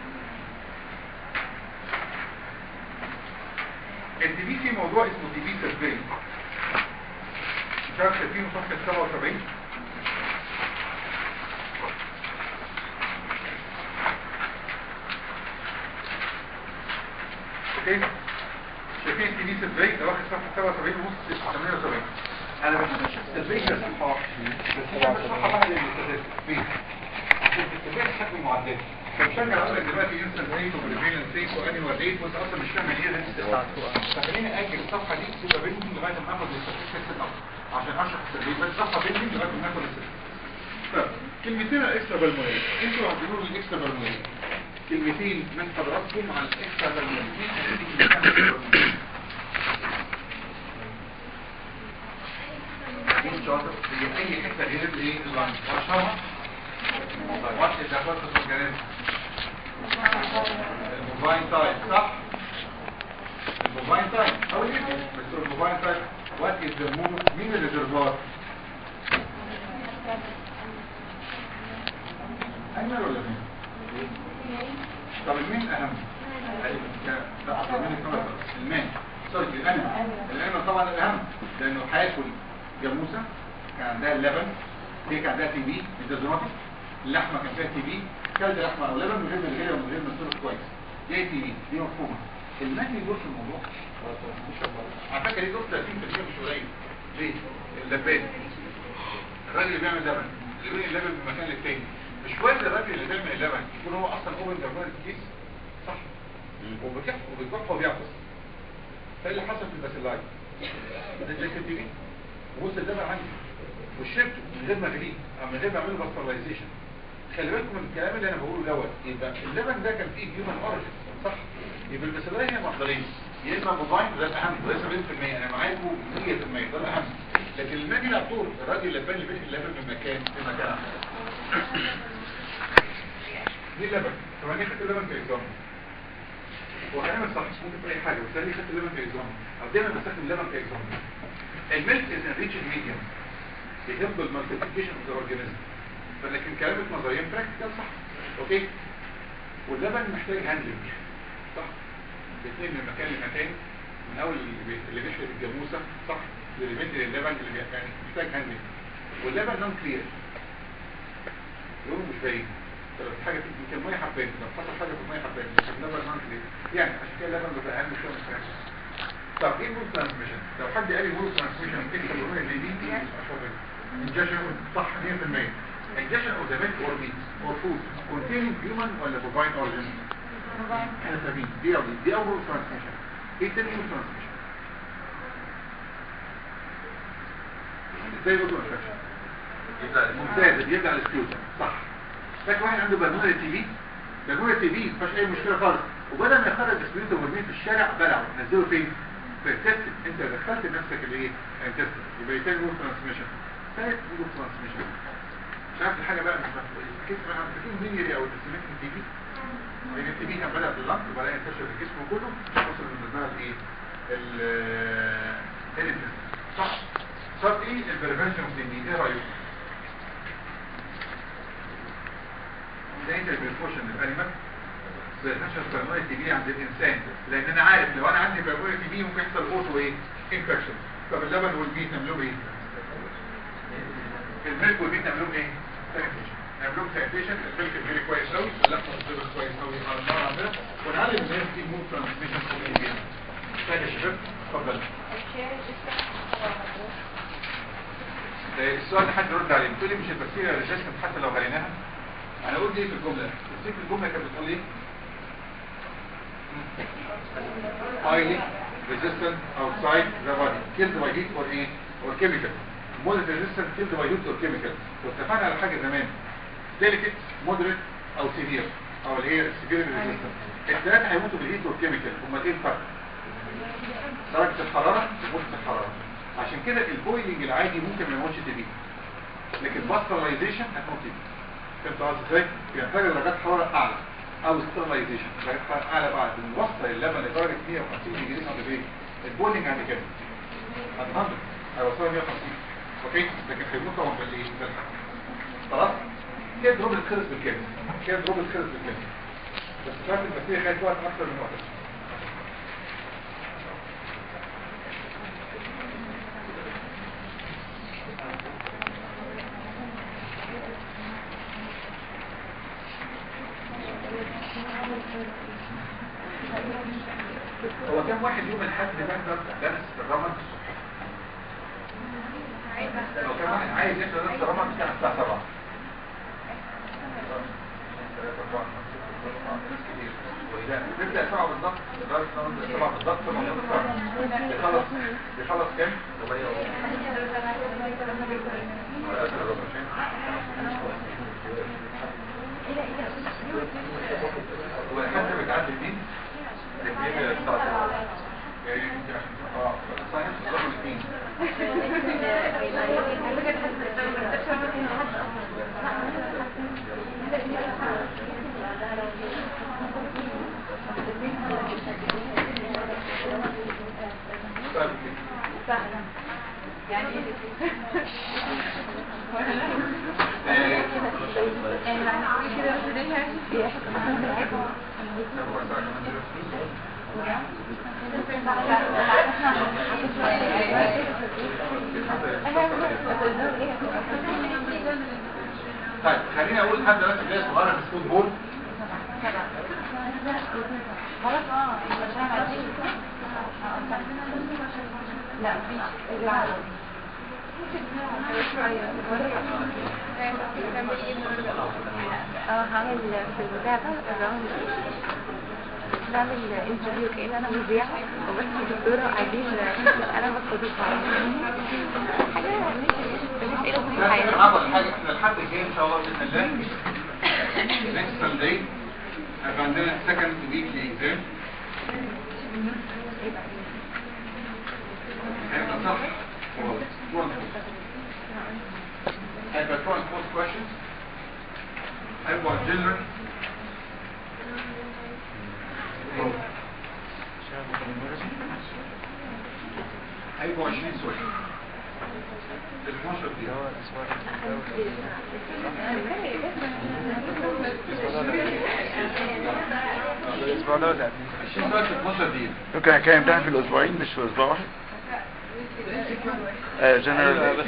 التي بي في موضوع اسمه تي بي سيرفي مش عارف شايفينه صفحة 77 اوكي شايفين التي بي سيرفي ده واخد صفحة 77 ونص 78 انا بشوف السيرفي كصفحة بس هي مش صفحة واحدة للاستاذات ليه؟ عشان السيرفي شكل معدل فبشجع اقول لك دلوقتي انسان ريت وبريفيلنس ريت وانيوال ريت وانت اصلا مش فاهم ايه ده فخليني اجل الصفحة دي تبقى بينهم لغاية ما اخد الاستاتستكس الاول عشان اشرح السيرفي بس صفحة بينهم لغاية ما اخد الاستاتستكس طيب كلمتين على الاكسترا بالمونري انتوا هتقولوا لي الاكسترا بالمونري كلمتين من حضراتكم على الاكسترا بالمونري مين هيديك كلمتين على الاكسترا بالمونري شاطر هي اي حته غير الايه اللانج واشربها طيب وات از ذا اورجانيزم الموبايل تايب صح الموبايل تايب او الليبيد بس الموبايل تايب وات از ذا مود مين الريزرفوار ايمن ولا مين طب المين اهم لا أصل مين الكاميرا المان سوري الأنم الأنم طبعا الأهم لأنه هياكل جاموسة كان عندها اللبن هي كان عندها تي بي ميتازونوتيك اللحمة كان فيها تي بي كلت لحمة أو لبن من غير من غير من غير ما تسلق كويس دي تي بي دي مفهومة المان يدور في الموضوع على فكرة دي دور 30% مش قليل ليه؟ اللبان الراجل اللي بيعمل لبن اللي بينقل اللبن من مكان للتاني مش كويس الراجل اللي بيعمل اللبن يكون هو اصلا اوبن جربان الكيس صح وبيكح وبيكح وبيعطس فايه اللي حصل في الباسيلاي ده زي التي في ووصل اللبن عندي وشربته من غير ما اغليه او من غير ما اعمله باسترلايزيشن خلي بالكم من الكلام اللي انا بقوله دوت يبقى اللبن ده كان فيه هيومن اوريجن صح يبقى الباسيلاي هي محضرين يا اما موبايل ده الاهم ده 70% انا معاكم 100% ده الاهم لكن المادي لا طول الراجل اللبان اللي بينقل اللبن من مكان لمكان دي لبن طب انا خدت اللبن في اكزام هو كلامك صح ممكن في اي حاجه بس انا خدت اللبن في اكزام او دايما بستخدم اللبن في اكزام الميلك از انريتشد ميديوم بيهب المالتيبيكيشن اوف ذا اورجانيزم فلكن كلامك نظريا براكتيكال صح اوكي واللبن محتاج هاندلنج صح الاثنين من مكان لمكان من اول اللي بي- اللي بيشرب الجاموسه صح اللي بيدي اللبن اللي بي- يعني محتاج هاندلنج واللبن نون كلير لونه مش باين لو في حاجه يمكن الميه حبان لو حصل حاجه في الميه حبان لكن اللبن نون كلير يعني عشان كده اللبن بيبقى اهم شويه من الفراخ طب ايه المود ترانسميشن لو حد قال لي مود ترانسميشن ايه الكلمه اللي دي دي انجكشن صح 100% injection of the milk or meat or food containing human ولا bovine origin احنا فاهمين دي اول دي اول ترانسميشن ايه تاني مود ترانسميشن ازاي برضه انفكشن ممتاز بيرجع للسكيوتر صح فاكر واحد عنده بالونه تي في بالونه تي في مفيش اي مشكله خالص وبدل ما يخرج السكيوتر ويرميه في الشارع بلعه نزله فين في التست انت دخلت نفسك الايه التست يبقى يتم مود ترانسميشن ثالث مود ترانسميشن مش عارف الحاجه بقى مش عارف كيف انا فاكرين مين يري او التسميت التي في لان التي في كان بدا في اللنج وبدا ينتشر في الجسم كله وصل بالنسبه لها الايه ال صح صار ايه البريفنشن اوف دي ايه رايكم ده انت البريفوشن للانيمال بريفنشن برموني تي بي عند الانسان لان انا عارف لو انا عندي برموني تي بي ممكن يحصل اوتو ايه انفكشن طب اللبن والميت نعملهم ايه الملك والميت نعملهم ايه سانيتيشن نعملهم سانيتيشن الملك فيري كويس قوي اللحمه بتبقى كويس قوي على النار عندنا ونعلم الناس دي مود ترانسميشن كويس ثاني يا شباب اتفضل السؤال ده حد يرد عليه بتقول لي مش البكتيريا ريزيستنت حتى لو غليناها انا قلت ايه في الجمله بس في الجمله كانت بتقول ايه highly resistant outside the body killed by heat or ايه or chemical moderate resistant killed by heat or chemical واتفقنا على حاجه زمان delicate moderate او severe او اللي هي severe resistant الثلاثه هيموتوا بالهيت والكيميكال امال ايه الفرق درجه الحراره ومده الحراره عشان كده البويلنج العادي ممكن ما يموتش تبي لكن باسترلايزيشن هتموت تبي فهمت قصدي ازاي؟ بيحتاج درجات حراره اعلى او سترلايزيشن درجات حراره اعلى بعد بنوصل اللبن لدرجه 150 ديجري سنتيجراد البويلنج عند كام؟ عند 100 هيوصلها 150 اوكي لكن هيموت طبعا بالايه؟ بالحراره خلاص؟ كده دروب الخلص بالكامل كده دروب الخلص بالكامل بس فاكر المسيح خدت وقت اكتر من وقت هو كم واحد يوم الحد ده درس في الرمل لو كم واحد عايز يحضر درس الرمل بتاع الساعة 7 نبدأ سبعة بالضبط درس سبعة بالضبط بيخلص بيخلص كام؟ هو الحد بتعدي مين؟ الاثنين الساعة يعني اه صحيح الظهر الاثنين سؤال كده يعني آه، يعني معنى كده بديها هي حتة مثلا بالعيب طيب خليني اقول لحد دلوقتي اللي هي صغيره في الفوتبول خلاص اه مش عارفين لا مفيش اه هعمل في البتاع ده الراوند بعمل انترفيو كأن انا مذيعة وبس الدكتورة قاعدين انا بستضيفها حاجة مش ايه في الحياة افضل حاجه احنا الحد الجاي ان شاء الله باذن الله next Sunday هيبقى عندنا second weekly exam هيبقى صح true and false. هيبقى true and false questions هيبقى general هيبقوا 20 سؤال 12 دقيقة الاسبوع ده ولا 20 سؤال في 12 دقيقة ممكن حكاية امتحان في الاسبوعين مش في اسبوع واحد آه جنرال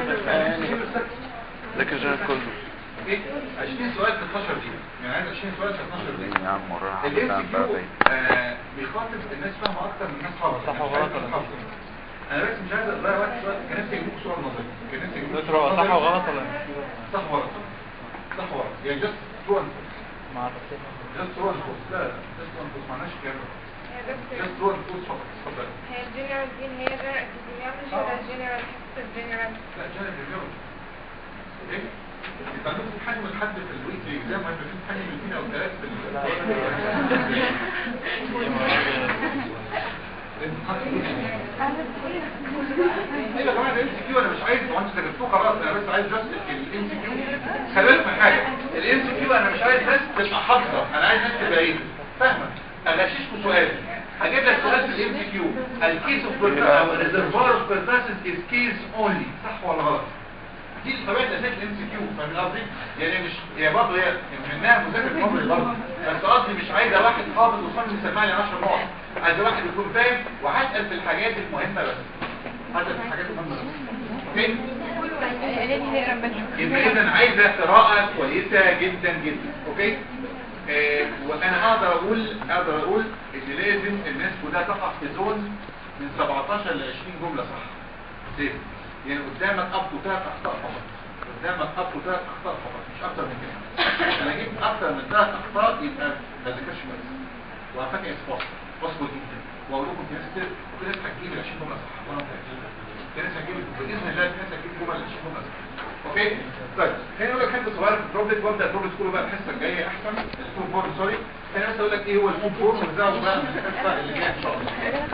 ذاكر جنرال كله اوكي 20 سؤال في 12 دقيقة يعني عايز 20 سؤال في 12 دقيقة يا عم وراها الام عم سي بقى كيو باين. بيخاطب الناس فاهمة أكتر من الناس حافظة صح وغلط أنا بس مش عايز أضيع وقت شوية كان نفسي أجيب صورة نظرية كان نفسي أجيب صورة صح وغلط نظرية. ولا صح وغلط صح وغلط يعني جست ترو اند فولس مع جست ترو اند فولس لا لا جست ترو اند فولس معناش كلام جست ترو اند فولس فقط اتفضل هي الجنرال دي اللي هي جنرال epidemiology ولا الجنرال حسب الجنرال لا جانب الرياضي ايه؟ انت عندكم امتحان من حد في الويك اكزام هيبقى في امتحان من اثنين او ثلاث في ايه يا جماعه الام سي كيو انا مش عايز هو انتوا ذاكرتوه خلاص انا بس عايز جاست الام سي كيو خلي بالك من حاجه الام سي كيو انا مش عايز ناس تبقى حافظه انا عايز ناس تبقى ايه فاهمه اغششكم سؤال هجيب لك سؤال في الام سي كيو الكيس اوف ريزرفوار اوف بيرتاسس از كيس اونلي صح ولا غلط دي طبيعه الاساس الام سي كيو فاهم قصدي يعني مش هي برضه هي منها مذاكره عمري برضه بس قصدي مش عايزه واحد حافظ وصمم يسمعني 10 نقط عايزه واحد يكون فاهم وهسال في الحاجات المهمه بس هسال في الحاجات المهمه بس اوكي يبقى اذا عايزه قراءه كويسه جدا جدا اوكي آه وانا اقدر اقول اقدر اقول ان لازم الناس كلها تقع في زون من 17 ل 20 جمله صح زين يعني قدامك اب ثلاث اخطاء فقط قدامك اب ثلاث اخطاء فقط مش اكتر من كده انا جبت اكتر من ثلاث اخطاء يبقى ما ذاكرش كويس وعلى فكره اسفاس فاصل جدا واقول لكم في ناس كتير في ناس هتجيب ال 20 جمله صح وانا متاكد في ناس هتجيب باذن الله في ناس هتجيب جمل 20 جمله صح اوكي طيب خليني اقول لك حته صغيره في البروبلت وابدا البروبلت كله بقى الحصه الجايه احسن الفول فورم سوري خليني بس اقول لك ايه هو الفول فورم ونزعه بقى من الحصه اللي جايه ان شاء الله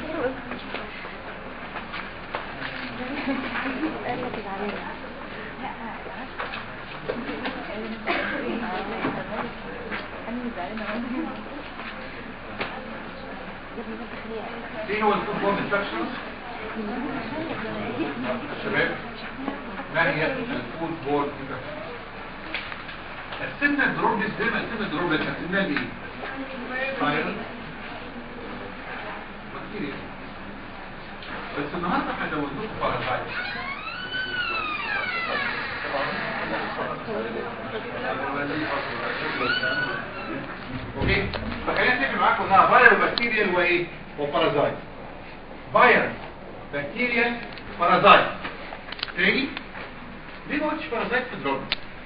ايه هو الفود بورن انفكشنز شباب ما هي الفود بورن انفكشنز قسمنا الدروب زي ما قسمنا الدروب قسمناها لايه فايروس بكتيريا بس النهارده هزود لكم بارازايت اوكي فخلينا نتفق معاكم انها فايروس بكتيريال وايه وبارازايت فيروس بكتيريا بارازايت تاني ليه ما قلتش بارازايت في الدرج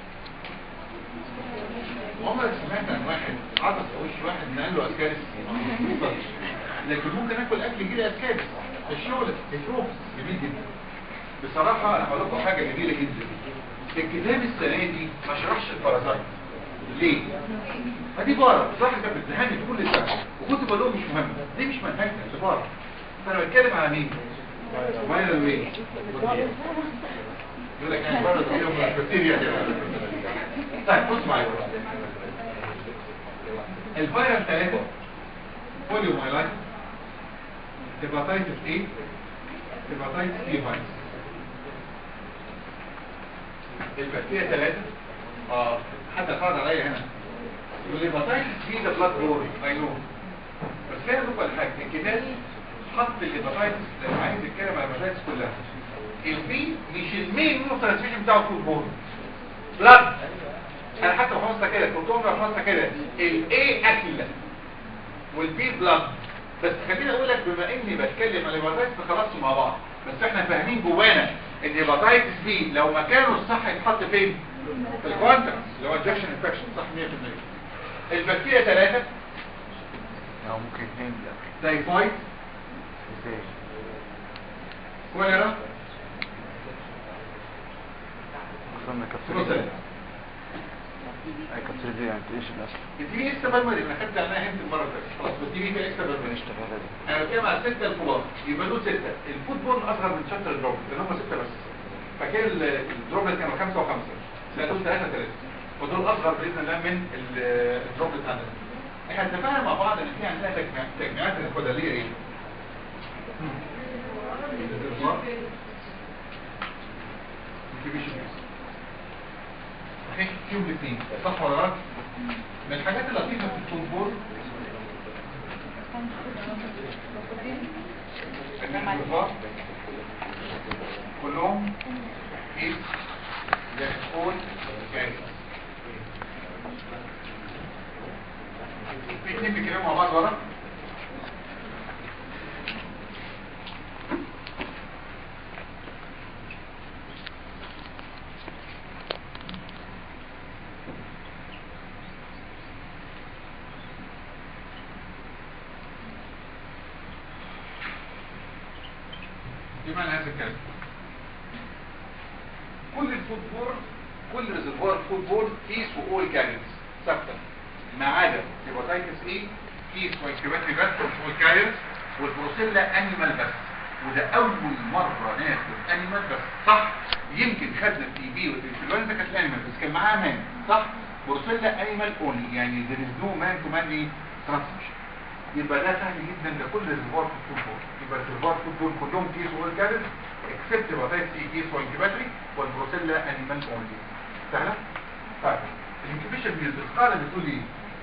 عمرك سمعت عن واحد عطس في وش واحد نقل له اسكارس لكن ممكن اكل اكل يجي لي اسكارس في الشغل الفروف جميل جدا بصراحة انا هقول لكم حاجة جميلة جدا الكتاب السنة دي ما شرحش البارازايت ليه؟ فدي بارة صح كانت بتنهاني في كل سنة وكنت بقول لهم مش مهم دي مش منهجنا دي بارة فانا بتكلم على مين؟ فايرال وين؟ يقول لك يعني بارة فيهم بكتيريا كده طيب بص معايا الفيرال ثلاثة بوليو مايلايت هيباتيتس A هيباتايتس بي فيروس البكتيريا ثلاثة اه حتى فرض عليا هنا الهيباتايتس بي ده بلاد بوري اي نو بس خلينا نقول الحاجة الكتاب حط الهيباتايتس لو عايز يتكلم على الهيباتايتس كلها البي مش المين نوع ترانسميشن بتاعه فود بوري بلاد انا حتى بحفظها كده كنت عمري بحفظها كده الاي اكل والبي بلاد بس خليني اقول لك بما اني بتكلم عن الهيباتايتس خلصتوا مع بعض بس احنا فاهمين جوانا ان الهيباتايتس بي لو مكانه الصح يتحط فين في الكوانتكس اللي هو انجكشن انفكشن صح 100% البكتيريا ثلاثة او ممكن اثنين لا تايفويد ازاي كوليرا وصلنا بروسيلا كابسولة اي كابسولة دي يعني ايش الاصل الدي بي اكسترا بالمري انا خدت عنها هنت المره اللي فاتت خلاص الدي بي اكسترا بالمري اشتغلها دي انا بتكلم على الستة الكبار يبقى دول ستة الفوت بول اصغر من شابتر الدروبلت لان هم ستة بس فكان ال- الدروبلت كانوا خمسة وخمسة لا دول ثلاثة ثلاثة ودول اصغر باذن الله من ال- الدروبلت عندنا احنا اتفقنا مع بعض ان في عندنا تجمع- تجميعات الخدلية ايه؟ صحيح فيهم الاثنين صح ولا غلط؟ من الحاجات اللطيفة في الفوتبول الكبار كلهم ايه يكون جاهز في اتنين بيتكلموا مع بعض ورا ايه معنى هذا الكلام كل الفوتبول كل ريزرفوار فوتبول كيس واول كاريرز ثابته ما عدا هيباتايتس اي كيس وانكيباتري بس واول كاريرز والبروسيلا انيمال بس وده اول مره ناخد انيمال بس صح يمكن خدنا التي بي والانفلونزا كانت انيمال بس كان معاها مان صح بروسيلا انيمال اونلي يعني there is no man to man transmission يبقى ده سهل جدا لكل ريزرفوار في الفوتبول يبقى الريزرفوار في الفوتبول كلهم كيس واول كاريرز اكسبت هيباتايتس اي كيس وانكيباتري والبروسيلا انيمال اونلي سهله؟ طيب الانكيبيشن بيوز القاعده بتقول ايه؟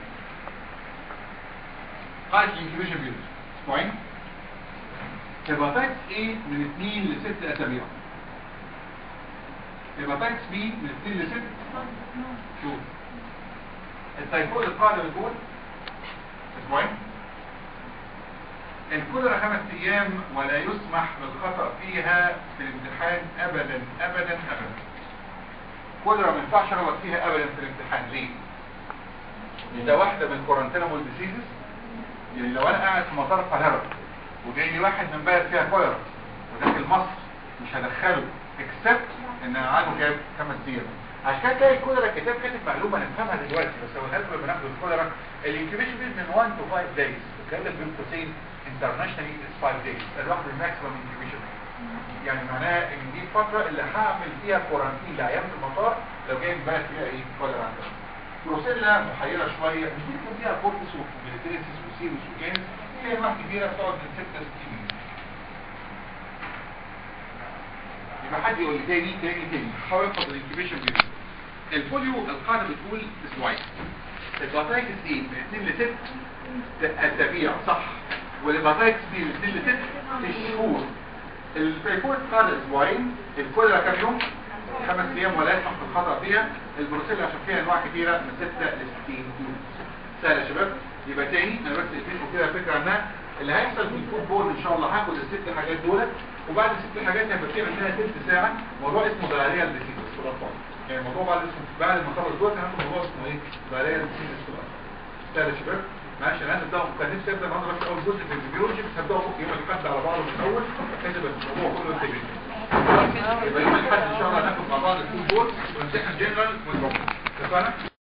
قاعده الانكيبيشن بيوز اسبوعين هيباتايتس A من 2 ل 6 اسابيع هيباتايتس B من 2 ل 6 شهور التايفويد القاعده بتقول اسبوعين الكوليرا خمس ايام ولا يسمح بالخطأ فيها في الامتحان ابدا ابدا ابدا كوليرا ما ينفعش اغلط فيها ابدا في الامتحان ليه؟ ده واحدة من كورنتينامول ديسيزز يعني لو انا قاعد في مطار القاهرة وجاي لي واحد من بلد فيها كوليرا وداخل مصر مش هدخله اكسبت ان انا عنده كام خمس ايام عشان تلاقي الكوليرا كتاب كاتب معلومه نفهمها دلوقتي بس لو الهدف لما ناخد الكوليرا الانكيبيشن بيز من 1 to 5 days بتكلم بين قوسين انترناشونالي از 5 days الواحد الماكسيمم انكيبيشن يعني معناها ان دي الفتره اللي هعمل فيها كورانتين لعيان في المطار لو جاي من بلد فيها ايه كوليرا عندنا بروسيلا محيره شويه مش بيكون فيها كورتس وفيليتريسيس وسيروس وجانس فيها انواع كبيره بتقعد من 6 ل 60 يوم يبقى حد يقول لي تاني تاني تاني حاول اخد الانكيبيشن بيريود الفوليو القاعده بتقول اسبوعين الباتايتس ايه من 2 ل 6 اسابيع صح والباتايتس بي من 2 ل 6 شهور التايفويد قاعده اسبوعين الكوليرا كام يوم خمس ايام ولا يسمح بالخطا فيها البروسيلا عشان فيها انواع كتيره من 6 ل 60 يوم سهل يا شباب يبقى تاني انا بس اديتكم كده فكره عنها اللي هيحصل في الفوتبول ان شاء الله هاخد الست حاجات دول وبعد الست حاجات هيبقى في عندنا تلت ساعه موضوع اسمه دلاليه ديسيز في الاطفال يعني الموضوع بعد اسمه بعد ما اخلص دول هاخد موضوع اسمه ايه دلاليه ديسيز في الاطفال سهل يا شباب معلش انا هبدا كان نفسي ابدا النهارده بس اول جزء في البيولوجي بس هبدا بكره يوم الاحد على بعضه من الاول بحيث يبقى الموضوع كله انتجريتد يبقى يوم الاحد ان شاء الله هناخد مع بعض الفوتبول ونمتحن جنرال والبروجرام اتفقنا